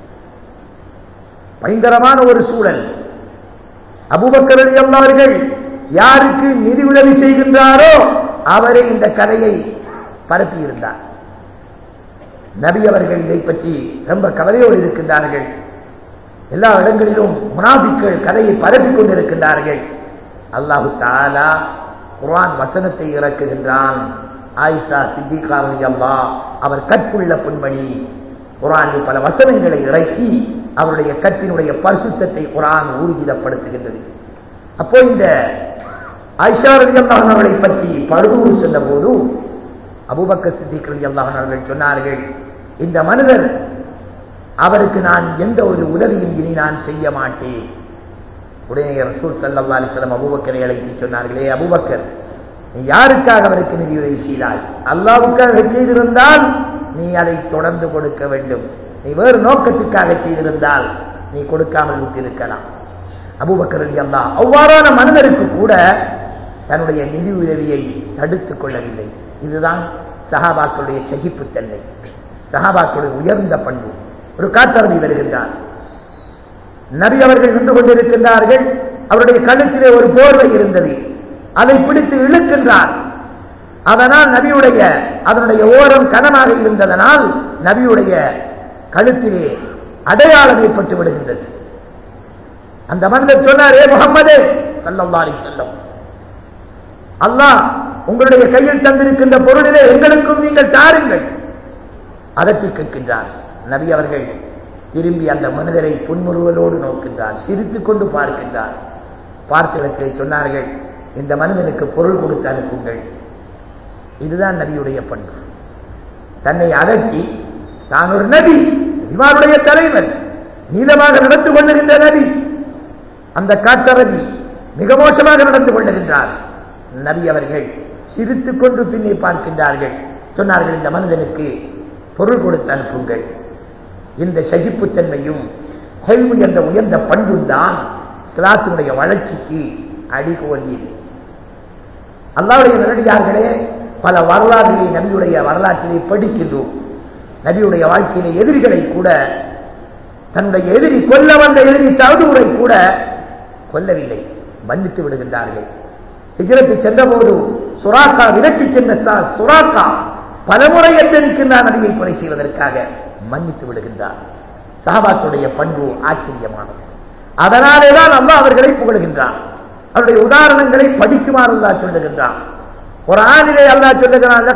பயங்கரமான ஒரு சூழல் அபுபக்கர் அவர்கள் யாருக்கு நிதி உதவி செய்கின்றாரோ அவரே இந்த கதையை பரப்பியிருந்தார் நபி அவர்கள் இதை பற்றி ரொம்ப கவலையோடு இருக்கின்றார்கள் எல்லா இடங்களிலும் முனாபிக்கள் கதையை பரப்பிக் கொண்டிருக்கின்றார்கள் அல்லாஹு தாலா குர்ஆன் வசனத்தை இறக்குகின்றான் ஆயிஷா சித்திகா ரலியல்லாஹ் அவர் கற்புள்ள பெண்மணி குர்ஆனில் பல வசனங்களை இறக்கி அவருடைய கற்பினுடைய பரிசுத்தத்தை குர்ஆன் ஊர்ஜிதப்படுத்துகின்றது அப்போ இந்த ஆயிஷா ரலியல்லாஹு அவர்களை பற்றி பழுதூறு சொன்ன போது அபூபக்கர் சித்திக் ரலியல்லாஹு அவர்கள் சொன்னார்கள் இந்த மனிதர் அவருக்கு நான் எந்த ஒரு உதவியும் இனி நான் செய்ய மாட்டேன் உடனே ரசூல் சல்லா அலிஸ்லாம் அபூபக்கரை அழைத்து சொன்னார்களே அபூபக்கர் நீ யாருக்காக அவருக்கு நிதியுதவி செய்தாய் அல்லாவுக்காக செய்திருந்தால் நீ அதை தொடர்ந்து கொடுக்க வேண்டும் நீ வேறு நோக்கத்துக்காக செய்திருந்தால் நீ கொடுக்காமல் விட்டிருக்கலாம் அபூபக்கர் அலி அல்லா அவ்வாறான மனிதருக்கு கூட தன்னுடைய நிதி உதவியை தடுத்துக் கொள்ளவில்லை இதுதான் சஹாபாக்களுடைய சகிப்புத்தன்மை சஹாபாக்களுடைய உயர்ந்த பண்பு ஒரு காட்டரவி வருகின்றார் நபி அவர்கள் நின்று கொண்டிருக்கின்றார்கள் அவருடைய கழுத்திலே ஒரு போர்வை இருந்தது அதை பிடித்து இழுக்கின்றார் அதனால் நபியுடைய அதனுடைய ஓரம் கனமாக இருந்ததனால் நபியுடைய கழுத்திலே அடையாளம் ஏற்பட்டு விடுகின்றது அந்த மனிதர் சொன்னார் ஏ முகம்மதே சல்லல்லாரி செல்லம் அல்லாஹ் உங்களுடைய கையில் தந்திருக்கின்ற பொருளிலே எங்களுக்கும் நீங்கள் தாருங்கள் அதற்கு கேட்கின்றார் நபி அவர்கள் திரும்பி அந்த மனிதரை புன்முறுவலோடு நோக்கின்றார் சிரித்துக் கொண்டு பார்க்கின்றார் பார்க்கிறதை சொன்னார்கள் இந்த மனிதனுக்கு பொருள் கொடுத்து அனுப்புங்கள் இதுதான் நபியுடைய பண்பு தன்னை அகற்றி தான் ஒரு நபி இவருடைய தலைவர் நீளமாக நடந்து கொள்ளுகின்ற நபி அந்த காட்டரவி மிக மோசமாக நடந்து கொள்ளுகின்றார் நபி அவர்கள் சிரித்துக் கொண்டு பின்னே பார்க்கின்றார்கள் சொன்னார்கள் இந்த மனிதனுக்கு பொருள் கொடுத்து அனுப்புங்கள் இந்த சகிப்புத்தன்மையும் ஹெல்மு என்ற உயர்ந்த பண்பும் தான் சிலாத்தினுடைய வளர்ச்சிக்கு அடிகோலியது அல்லாவுடைய நல்லடியார்களே பல வரலாறுகளை நபியுடைய வரலாற்றிலே படிக்கின்றோம் நபியுடைய வாழ்க்கையிலே எதிரிகளை கூட தன்னுடைய எதிரி கொல்ல வந்த எதிரி தகுதுரை கூட கொல்லவில்லை மன்னித்து விடுகின்றார்கள் ஹிஜரத்து சென்றபோது சுராக்கா விரட்டி சென்ற சுராக்கா பலமுறை எத்தனிக்கின்றார் நபியை கொலை செய்வதற்காக மன்னித்து விடுகின்றார் சஹாபாத்துடைய பண்பு ஆச்சரியமானது அதனாலேதான் அல்லா அவர்களை புகழ்கின்றார் அவருடைய உதாரணங்களை படிக்குமாறு அல்லா சொல்லுகின்றான் ஒரு ஆணிலே அல்லா சொல்லுகிறான்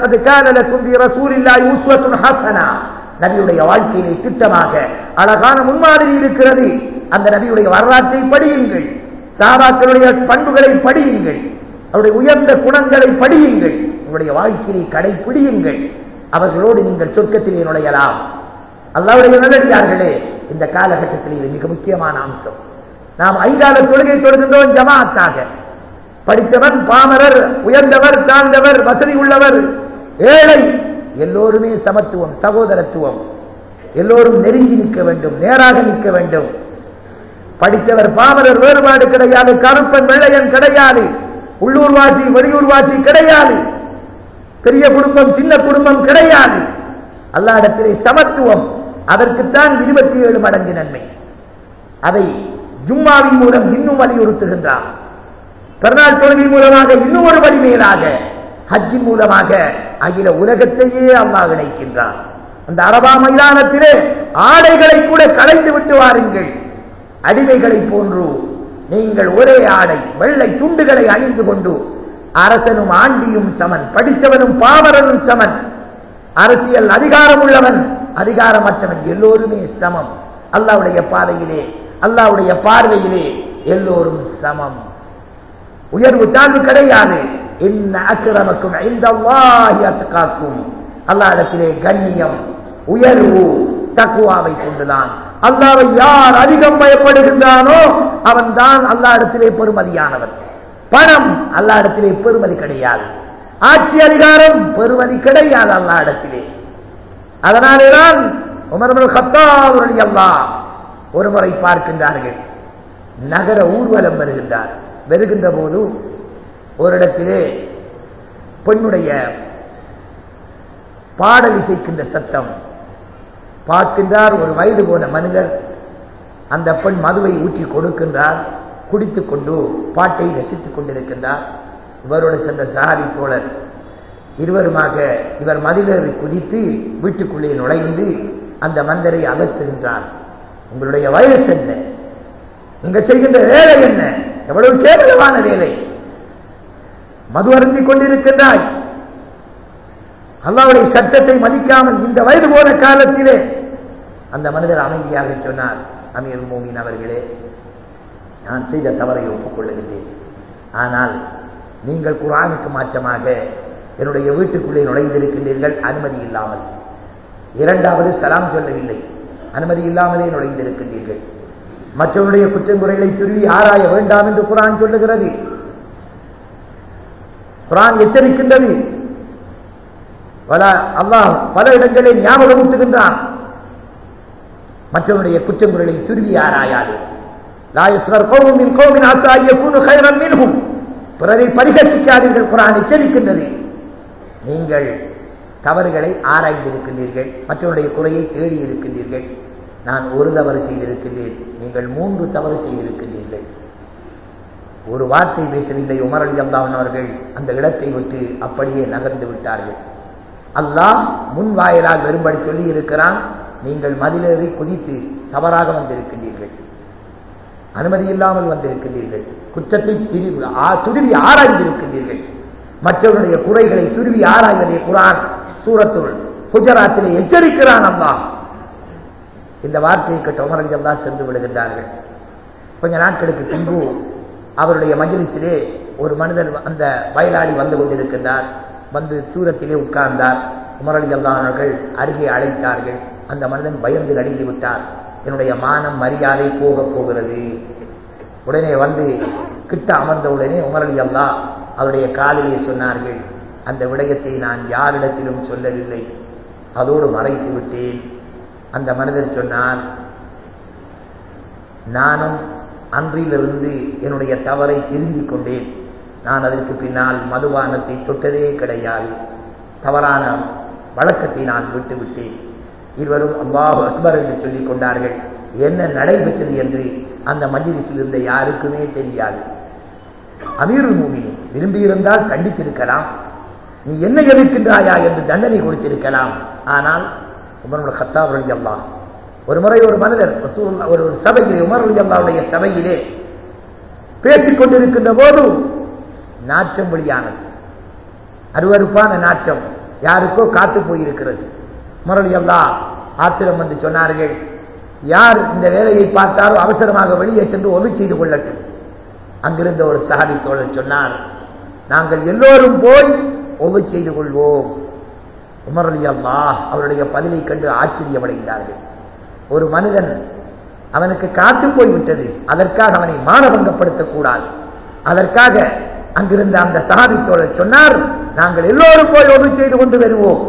நபியுடைய வாழ்க்கையிலே திட்டமாக அழகான முன்மாதிரி இருக்கிறது அந்த நபியுடைய வரலாற்றை படியுங்கள் சாபாக்களுடைய பண்புகளை படியுங்கள் அவருடைய உயர்ந்த குணங்களை படியுங்கள் உங்களுடைய வாழ்க்கையை கடைபிடியுங்கள் அவர்களோடு நீங்கள் சொர்க்கத்திலே நுழையலாம் அல்லாவுடைய நல்லடியார்களே இந்த காலகட்டத்தில் இது மிக முக்கியமான அம்சம் நாம் ஐங்கால தொழுகை தொழுகின்றோம் ஜமாத்தாக படித்தவர் பாமரர் உயர்ந்தவர் தாழ்ந்தவர் வசதி உள்ளவர் ஏழை எல்லோருமே சமத்துவம் சகோதரத்துவம் எல்லோரும் நெருங்கி நிற்க வேண்டும் நேராக நிற்க வேண்டும் படித்தவர் பாமரர் வேறுபாடு கிடையாது கருப்பன் வெள்ளையன் கிடையாது உள்ளூர்வாசி வெளியூர்வாசி கிடையாது பெரிய குடும்பம் சின்ன குடும்பம் கிடையாது அல்லாடத்திலே சமத்துவம் அதற்குத்தான் இருபத்தி ஏழு மடங்கு நன்மை அதை ஜும்மாவின் மூலம் இன்னும் வலியுறுத்துகின்றார் பெருநாள் தொழுகை மூலமாக இன்னும் ஒரு வழி மேலாக ஹஜ்ஜின் மூலமாக அகில உலகத்தையே அல்லாஹ் இணைக்கின்றார் அந்த அரபா மைதானத்திலே ஆடைகளை கூட களைந்து விட்டு வாருங்கள் அடிமைகளை போன்று நீங்கள் ஒரே ஆடை வெள்ளை துண்டுகளை அணிந்து கொண்டு அரசனும் ஆண்டியும் சமன் படித்தவனும் பாமரனும் சமன் அரசியல் அதிகாரம் உள்ளவன் அதிகாரமற்றவன் எல்லோருமே சமம் அல்லாவுடைய பாதையிலே அல்லாவுடைய பார்வையிலே எல்லோரும் சமம் உயர்வு தாழ்வு கிடையாது என்ன அக்கிரமக்கும் இந்த காக்கும் அல்லாடத்திலே கண்ணியம் உயர்வு தக்குவாவை கொண்டுதான் அல்லாவை யார் அதிகம் பயப்படுகின்றானோ அவன் தான் அல்லா இடத்திலே பெருமதியானவன் பணம் அல்லா இடத்திலே பெருமதி கிடையாது ஆட்சி அதிகாரம் பெருமதி கிடையாது அல்லா இடத்திலே அதனாலேதான் உமர்மல் ஹத்தாவுரலி அல்லா ஒரு முறை பார்க்கின்றார்கள் நகர ஊர்வலம் வருகின்றார் வருகின்ற போது ஒரு இடத்திலே பெண்ணுடைய பாடல் இசைக்கின்ற சத்தம் பார்க்கின்றார் ஒரு வயது போன மனிதர் அந்த பெண் மதுவை ஊற்றி கொடுக்கின்றார் குடித்துக் கொண்டு பாட்டை ரசித்துக் கொண்டிருக்கின்றார் இவரோடு சென்ற சாரி தோழர் இருவருமாக இவர் மதிலரை குதித்து வீட்டுக்குள்ளே நுழைந்து அந்த மந்தரை அகற்றுகின்றார் உங்களுடைய வயசு என்ன நீங்கள் செய்கின்ற வேலை என்ன எவ்வளவு கேவலமான வேலை மது அருந்திக் கொண்டிருக்கின்றாய் அல்லாவுடைய சட்டத்தை மதிக்காமல் இந்த வயது போன காலத்திலே அந்த மனிதர் அமைதியாக சொன்னார் அமீர் மோமின் அவர்களே நான் செய்த தவறை ஒப்புக்கொள்ளுகின்றேன் ஆனால் நீங்கள் குரானுக்கு மாற்றமாக என்னுடைய வீட்டுக்குள்ளே நுழைந்திருக்கின்றீர்கள் அனுமதி இல்லாமல் இரண்டாவது சலாம் சொல்லவில்லை அனுமதி இல்லாமலே நுழைந்திருக்கின்றீர்கள் மற்றவருடைய குற்றங்குறைகளை துருவி ஆராய வேண்டாம் என்று குரான் சொல்லுகிறது குரான் எச்சரிக்கின்றது பல அல்லாஹ் பல இடங்களில் ஞாபகமூட்டுகின்றான் மற்றவருடைய குற்றங்குறைகளை துருவி ஆராயாது பிறரை பரிகசிக்காதீர்கள் குரான் எச்சரிக்கின்றது நீங்கள் தவறுகளை ஆராய்ந்திருக்கின்றீர்கள் மற்றவருடைய குறையை தேடி இருக்கின்றீர்கள் நான் ஒரு தவறு செய்திருக்கின்றேன் நீங்கள் மூன்று தவறு செய்திருக்கின்றீர்கள் ஒரு வார்த்தை பேசவில்லை உமர் அலி அல்லாஹன் அவர்கள் அந்த இடத்தை விட்டு அப்படியே நகர்ந்து விட்டார்கள் அல்லாஹ் முன் வாயிலால் வரும்படி சொல்லி இருக்கிறான் நீங்கள் மதிலேறி குதித்து தவறாக வந்திருக்கின்றீர்கள் அனுமதி இல்லாமல் வந்திருக்கின்றீர்கள் குற்றத்தை திரிவு துருவி ஆராய்ந்திருக்கின்றீர்கள் மற்றவருடைய குறைகளை துருவி ஆராய்வதை குரான் சூரத்துள் குஜராத்திலே எச்சரிக்கிறான் அம்மா இந்த வார்த்தையை கட்ட உமரஞ்சம் தான் சென்று விடுகின்றார்கள் கொஞ்ச நாட்களுக்கு பின்பு அவருடைய மஜிலிசிலே ஒரு மனிதர் அந்த வயலாளி வந்து கொண்டிருக்கின்றார் வந்து தூரத்திலே உட்கார்ந்தார் உமரலி அல்லானவர்கள் அருகே அழைத்தார்கள் அந்த மனிதன் பயந்து நடுங்கி விட்டார் என்னுடைய மானம் மரியாதை போக போகிறது உடனே வந்து கிட்ட அமர்ந்த உடனே உமரலி அல்லா அவருடைய காலிலே சொன்னார்கள் அந்த விடயத்தை நான் யாரிடத்திலும் சொல்லவில்லை அதோடு மறைத்து விட்டேன் அந்த மனிதர் சொன்னார் நானும் அன்றிலிருந்து என்னுடைய தவறை திரும்பிக் கொண்டேன் நான் அதற்கு பின்னால் மதுபானத்தை தொட்டதே கிடையாது தவறான வழக்கத்தை நான் விட்டுவிட்டேன் இருவரும் அல்லாஹு அக்பர் என்று சொல்லிக் கொண்டார்கள் என்ன நடைபெற்றது என்று அந்த மஜிலிசில் இருந்த யாருக்குமே தெரியாது அமீருல் மூமினி விரும்பியிருந்தால் கண்டித்திருக்கலாம் நீ என்ன எதிர்க்கின்றாயா என்று தண்டனை கொடுத்திருக்கலாம் ஆனால் உமரோட கத்தாப் ரலி அல்லாஹ் ஒரு முறை ஒரு மனிதர் ரசூலுல்லாஹ் ஒரு ஒரு சபையிலே உமர் ரலி அல்லாஹ்வுடைய சபையிலே பேசிக் கொண்டிருக்கின்ற போது நாச்சம் வெளியானது அருவருப்பான நாச்சம் யாருக்கோ காத்து போயிருக்கிறது முரளி அல்லா ஆத்திரம் வந்து சொன்னார்கள் யார் இந்த வேலையை பார்த்தாரோ அவசரமாக வெளியே சென்று ஒது செய்து கொள்ளட்டும் அங்கிருந்த ஒரு சஹாபி தோழர் சொன்னார் நாங்கள் எல்லோரும் போய் ஒது செய்து கொள்வோம் உமர் அலி அல்லாஹ் அவருடைய பதிலை கண்டு ஆச்சரியமடைந்தார்கள் ஒரு மனிதன் அவனுக்கு காத்து போய்விட்டது அதற்காக அவனை மானபங்கப்படுத்தக்கூடாது அதற்காக அங்கிருந்த அந்த சஹாபி தோழர் சொன்னார் நாங்கள் எல்லோரும் போய் ஒது செய்து கொண்டு வருவோம்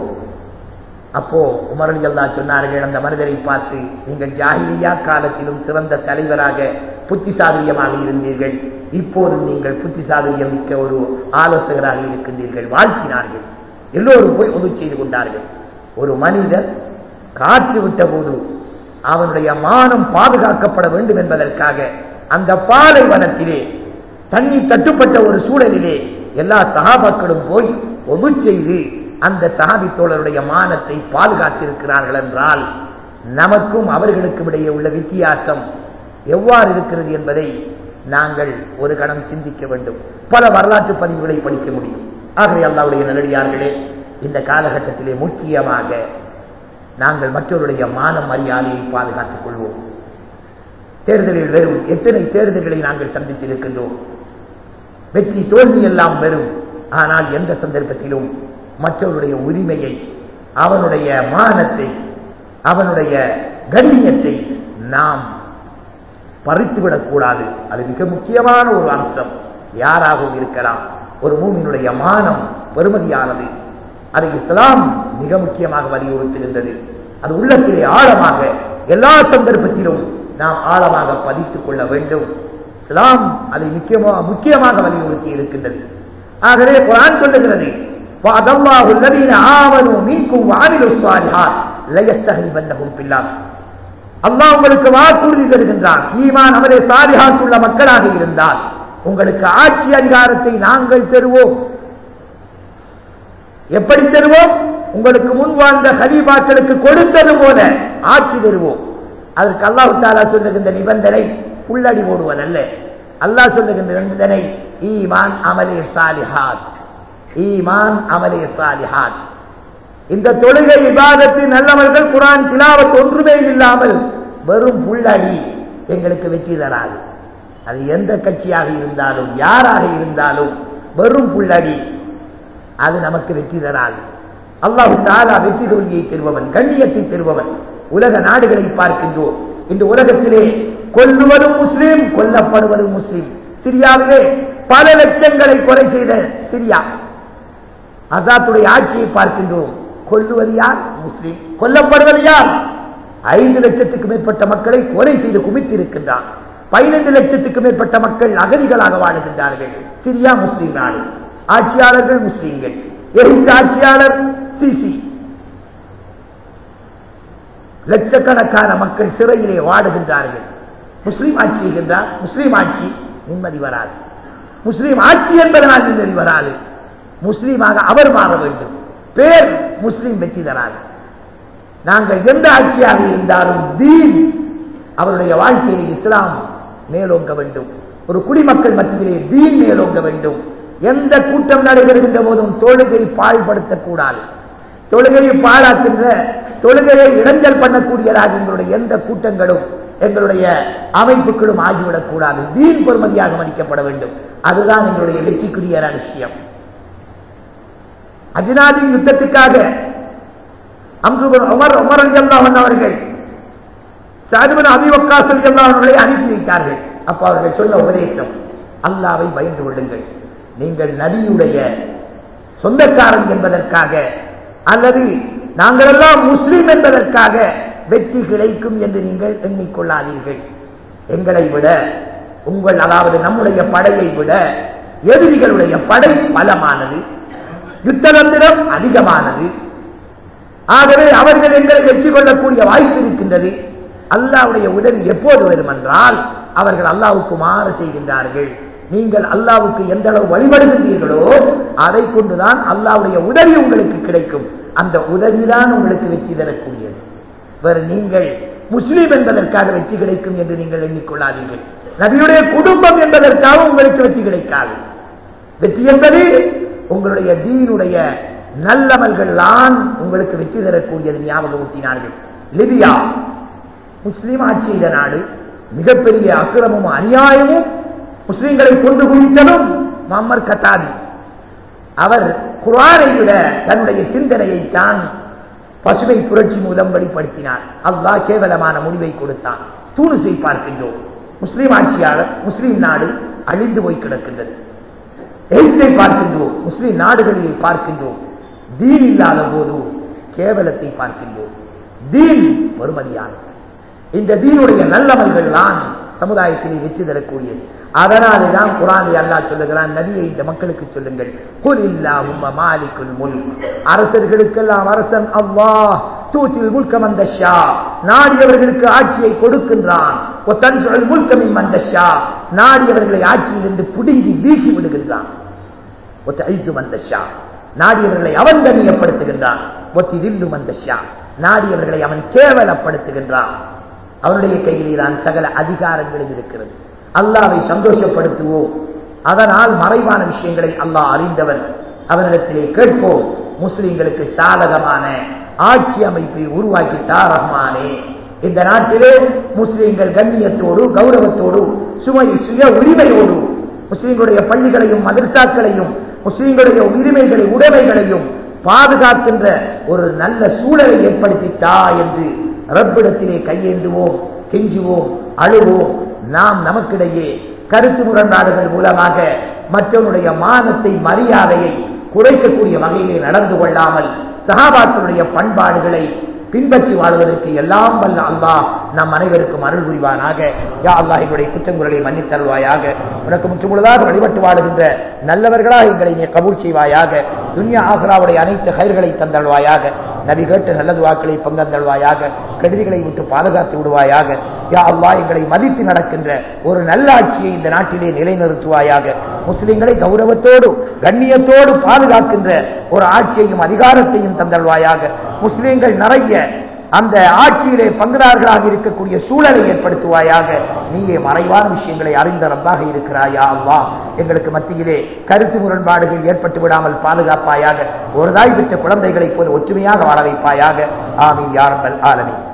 அப்போ உமர் அலி அல்லா சொன்னார்கள் அந்த மனிதரை பார்த்து நீங்கள் ஜாகிலியா காலத்திலும் சிறந்த தலைவராக புத்திசாதுரியமாக இருந்தீர்கள் இப்போது நீங்கள் புத்திசாதுரியம் மிக்க ஒரு ஆலோசகராக இருக்கின்றீர்கள் வாழ்த்தினார்கள் எல்லோரும் போய் ஒது செய்து கொண்டார்கள் ஒரு மனிதன் காற்று விட்ட போது அவனுடைய மானம் பாதுகாக்கப்பட வேண்டும் என்பதற்காக அந்த பாலைவனத்திலே தண்ணி தட்டுப்பட்ட ஒரு சூழலிலே எல்லா சகாபாக்களும் போய் ஒது செய்து அந்த சஹாபி தோழருடைய மானத்தை பாதுகாத்திருக்கிறார்கள் என்றால் நமக்கும் அவர்களுக்கும் இடையே உள்ள வித்தியாசம் எவ்வாறு இருக்கிறது என்பதை நாங்கள் ஒரு கணம் சிந்திக்க வேண்டும் பல வரலாற்று பதிவுகளை படிக்க முடியும் ஆகவே அல்லாவுடைய நல்லடியார்களே இந்த காலகட்டத்திலே முக்கியமாக நாங்கள் மற்றவருடைய மான மரியாதையை பாதுகாத்துக் கொள்வோம் தேர்தலில் வெறும் எத்தனை தேர்தல்களை நாங்கள் சந்தித்திருக்கின்றோம் வெற்றி தோல்வி எல்லாம் வெறும் ஆனால் எந்த சந்தர்ப்பத்திலும் மற்றவருடைய உரிமையை அவனுடைய மானத்தை அவனுடைய கண்ணியத்தை நாம் பறித்துவிடக்கூடாது அது மிக முக்கியமான ஒரு அம்சம் யாராகவும் இருக்கலாம் ஒரு மூமியினுடைய மானம் பெருமதியானது அதை இஸ்லாம் மிக முக்கியமாக வலியுறுத்துகின்றது அது உள்ளத்திலே ஆழமாக எல்லா சந்தர்ப்பத்திலும் நாம் ஆழமாக பதித்துக் கொள்ள வேண்டும் இஸ்லாம் அதை முக்கியமாக முக்கியமாக வலியுறுத்தி இருக்கின்றது ஆகவே குரான் சொல்லுகிறது وعد الله الذين آمنوا منكم وعملوا الصالحات ليستخلفنهم في الأرض அல்லாஹ் உங்களுக்கு வாக்குறுதி தருகின்றான் ஈமான் அவரே சாலிஹாத்துள்ள மக்களாக இருந்தால் உங்களுக்கு ஆட்சி அதிகாரத்தை நாங்கள் தருவோம் எப்படி தருவோம் உங்களுக்கு முன் வாழ்ந்த ஹலீபாக்களுக்கு கொடுத்தது போல ஆட்சி தருவோம் அதற்கு அல்லாஹு தாலா சொல்லுகின்ற நிபந்தனை உள்ளடி ஓடுவதல்ல அல்லாஹ் சொல்லுகின்ற நிபந்தனை ஈமான் அமலே சாலிஹாத் ஈமான் அமலே சாலிஹாத் இந்த தொழுகை விவாதத்து நல்லவர்கள் குரான் திலாவத் ஒன்றுமே இல்லாமல் வெறும் புள்ளடி எங்களுக்கு வெற்றி தராது அது எந்த கட்சியாக இருந்தாலும் யாராக இருந்தாலும் வெறும் புள்ளடி அது நமக்கு வெற்றி தராது அல்லாஹு தாலா வெற்றி தோல்வியை பெறுபவன் கண்ணியத்தை பெறுபவன் உலக நாடுகளை பார்க்கின்றோம் இந்த உலகத்திலே கொல்லுவதும் முஸ்லீம் கொல்லப்படுவதும் முஸ்லீம் சிரியாவிலே பல லட்சங்களை கொலை செய்த சிரியா அசாத்துடைய ஆட்சியை பார்க்கின்றோம் கொல்லுவது யார் முஸ்லீம் கொல்லப்படுவது யார் ஐந்து லட்சத்துக்கு மேற்பட்ட மக்களை கொலை செய்து குவித்திருக்கின்றான் பதினைந்து லட்சத்துக்கு மேற்பட்ட மக்கள் அகதிகளாக வாழுகின்றார்கள் சிரியா முஸ்லீம் நாடு ஆட்சியாளர்கள் முஸ்லீம்கள் எகிப்து ஆட்சியாளர் சிசி லட்சக்கணக்கான மக்கள் சிறையிலே வாடுகின்றார்கள் முஸ்லீம் ஆட்சி செய்கின்றார் முஸ்லீம் ஆட்சி நிம்மதி வராது முஸ்லீம் ஆட்சி என்பதனால் நிம்மதி வராது முஸ்லீமாக அவர் மாற வேண்டும் பேர் முஸ்லீம் வெற்றி தராது நாங்கள் எந்த ஆட்சியாக இருந்தாலும் தீன் அவருடைய வாழ்க்கையில் இஸ்லாம் மேலோங்க வேண்டும் ஒரு குடிமக்கள் மத்தியிலே தீன் மேலோங்க வேண்டும் எந்த கூட்டம் நடைபெறுகின்ற போதும் தொழுகை பாழ்படுத்தக்கூடாது தொழுகையை பாழாக்கின்ற தொழுகையை இடைஞ்சல் பண்ணக்கூடியதாக எங்களுடைய எந்த கூட்டங்களும் எங்களுடைய அமைப்புகளும் ஆகிவிடக் கூடாது தீன் பொறுமதியாக மதிக்கப்பட வேண்டும் அதுதான் எங்களுடைய வெற்றிக்குரிய ரகசியம் அஜினாதி யுத்தத்துக்காக அம்ருபன் உமர் உமர் அலியல்லாஹன் அவர்கள் சாதுபன் அபிவக்காஸ் அலியல்லாஹர்களை அனுப்பி வைத்தார்கள் அப்ப அவர்கள் சொன்ன உபதேசம் அல்லாவை பயந்து கொள்ளுங்கள் நீங்கள் நபியுடைய சொந்தக்காரன் என்பதற்காக அல்லது நாங்களெல்லாம் முஸ்லீம் என்பதற்காக வெற்றி கிடைக்கும் என்று நீங்கள் எண்ணிக்கொள்ளாதீர்கள் எங்களை விட உங்கள் அதாவது நம்முடைய படையை விட எதிரிகளுடைய படை பலமானது யுத்ததந்திரம் அதிகமானது ஆகவே அவர்கள் எங்களை வெற்றி கொள்ளக்கூடிய வாய்ப்பு இருக்கின்றது அல்லாவுடைய உதவி எப்போது வரும் என்றால் அவர்கள் அல்லாவுக்கு மாற செய்கின்றார்கள் நீங்கள் அல்லாவுக்கு எந்த அளவு வழிபடுகின்றீர்களோ அதை கொண்டுதான் அல்லாவுடைய உதவி உங்களுக்கு கிடைக்கும் அந்த உதவிதான் உங்களுக்கு வெற்றி தரக்கூடியது வேறு நீங்கள் முஸ்லீம் என்பதற்காக வெற்றி கிடைக்கும் என்று நீங்கள் எண்ணிக்கொள்ளாதீர்கள் நபியுடைய குடும்பம் என்பதற்காக உங்களுக்கு வெற்றி கிடைக்காது வெற்றி என்பது உங்களுடைய தீனுடைய நல்லவர்கள் தான் உங்களுக்கு வெற்றி தரக்கூடியது ஞாபகம் ஊட்டினார்கள் லிபியா முஸ்லீம் ஆட்சி செய்த நாடு மிகப்பெரிய அக்கிரமும் அநியாயமும் முஸ்லீம்களை கொண்டு குவித்ததும் மம்மர் கத்தாதி அவர் குரானை விட தன்னுடைய சிந்தனையை தான் பசுமை புரட்சி மூலம் வெளிப்படுத்தினார் அல்லா கேவலமான முடிவை கொடுத்தான் தூணுசை பார்க்கின்றோம் முஸ்லீம் ஆட்சியாளர் முஸ்லீம் நாடு அழிந்து போய் கிடக்கின்றது எகிப்தை பார்க்கின்றோம் முஸ்லீம் நாடுகளிலே பார்க்கின்றோம் தீன் இல்லாத போது கேவலத்தை பார்க்கின்றோம் தீன் பொறுமதியானது இந்த தீனுடைய நல்லவர்கள் தான் சமுதாயத்திலே வெற்றி தரக்கூடியது அதனாலே தான் குரானை அல்லாஹ் சொல்லுகிறான் நபியை இந்த மக்களுக்கு சொல்லுங்கள் குல் இல்லாஹும்ம மாலிக்குல் முல்க் அரசர்களுக்கெல்லாம் அரசன் அல்லாஹ் தூத்தில் முல்கம் அந்த ஷா நாடியவர்களுக்கு ஆட்சியை கொடுக்கின்றான் ஒத்தன்சுழல் முல்கமின் அந்த ஷா நாடியவர்களை ஆட்சியிலிருந்து புடுங்கி வீசி விடுகின்றான் ஒத்த ஐசு வந்த ஷா நாடியவர்களை அவன் கண்ணியப்படுத்துகின்றான் ஒத்தி தில்லு வந்த ஷா நாடியவர்களை அவன் கேவலப்படுத்துகின்றான் அவனுடைய கையிலே தான் சகல அதிகாரங்களும் இருக்கிறது அல்லாவை சந்தோஷப்படுத்துவோம் அதனால் மறைவான விஷயங்களை அல்லாஹ் அறிந்தவன் அவனிடத்திலே கேட்போம் முஸ்லிம்களுக்கு சாதகமான ஆட்சி அமைப்பை உருவாக்கி ரஹ்மானே இந்த நாட்டிலே முஸ்லிம்கள் கண்ணியத்தோடு கௌரவத்தோடு சுமை சுய உரிமையோடு முஸ்லிம்களுடைய பள்ளிகளையும் மதர்சாக்களையும் முஸ்லிம்களுடைய உரிமைகளை உடைமைகளையும் பாதுகாக்கின்ற ஒரு நல்ல சூழலை ஏற்படுத்தித்தா என்று ரப்பிடத்திலே கையேந்துவோம் கெஞ்சுவோம் அழுவோம் நாம் நமக்கிடையே கருத்து முரண்பாடுகள் மூலமாக மற்றவனுடைய மானத்தை மரியாதையை குறைக்கக்கூடிய வகையிலே நடந்து கொள்ளாமல் சகாபாக்களுடைய பண்பாடுகளை பின்பற்றி வாழ்வதற்கு எல்லாம் வல்ல அல்லாஹ் நம் அனைவருக்கும் அருள் புரிவானாக யா அல்லாஹ் எங்களுடைய குற்றங்குறலை மன்னித்தருள்வாயாக உனக்கு முற்றுமுழுதாக வழிபட்டு வாழுகின்ற நல்லவர்களாக எங்களை நீ கபூல் செய்வாயாக துன்யா ஆசராவுடைய அனைத்து கயிர்களை தந்தல்வாயாக நபி கேட்ட நல்லது வாக்களை பங்கந்தல்வாயாக கெடுதிகளை விட்டு பாதுகாத்து விடுவாயாக யா அல்லாஹ் எங்களை மதித்து நடக்கின்ற ஒரு நல்ல ஆட்சியை இந்த நாட்டிலே நிலைநிறுத்துவாயாக முஸ்லிம்களை கௌரவத்தோடு கண்ணியத்தோடு பாதுகாக்கின்ற ஒரு ஆட்சியையும் அதிகாரத்தையும் தந்தல்வாயாக முஸ்லிம்கள் நிறைய அந்த ஆட்சியிலே பங்குதாரர்களாக இருக்கக்கூடிய சூழலை ஏற்படுத்துவாயாக நீயே மறைவான விஷயங்களை அறிந்த ரப்பாக இருக்கிறாயா அல்லா எங்களுக்கு மத்தியிலே கருத்து முரண்பாடுகள் ஏற்பட்டு விடாமல் பாதுகாப்பாயாக ஒரு தாய் பெற்ற குழந்தைகளைப் போல ஒற்றுமையாக வாழ வைப்பாயாக ஆமீன் யாரம்பல் ஆலமீன்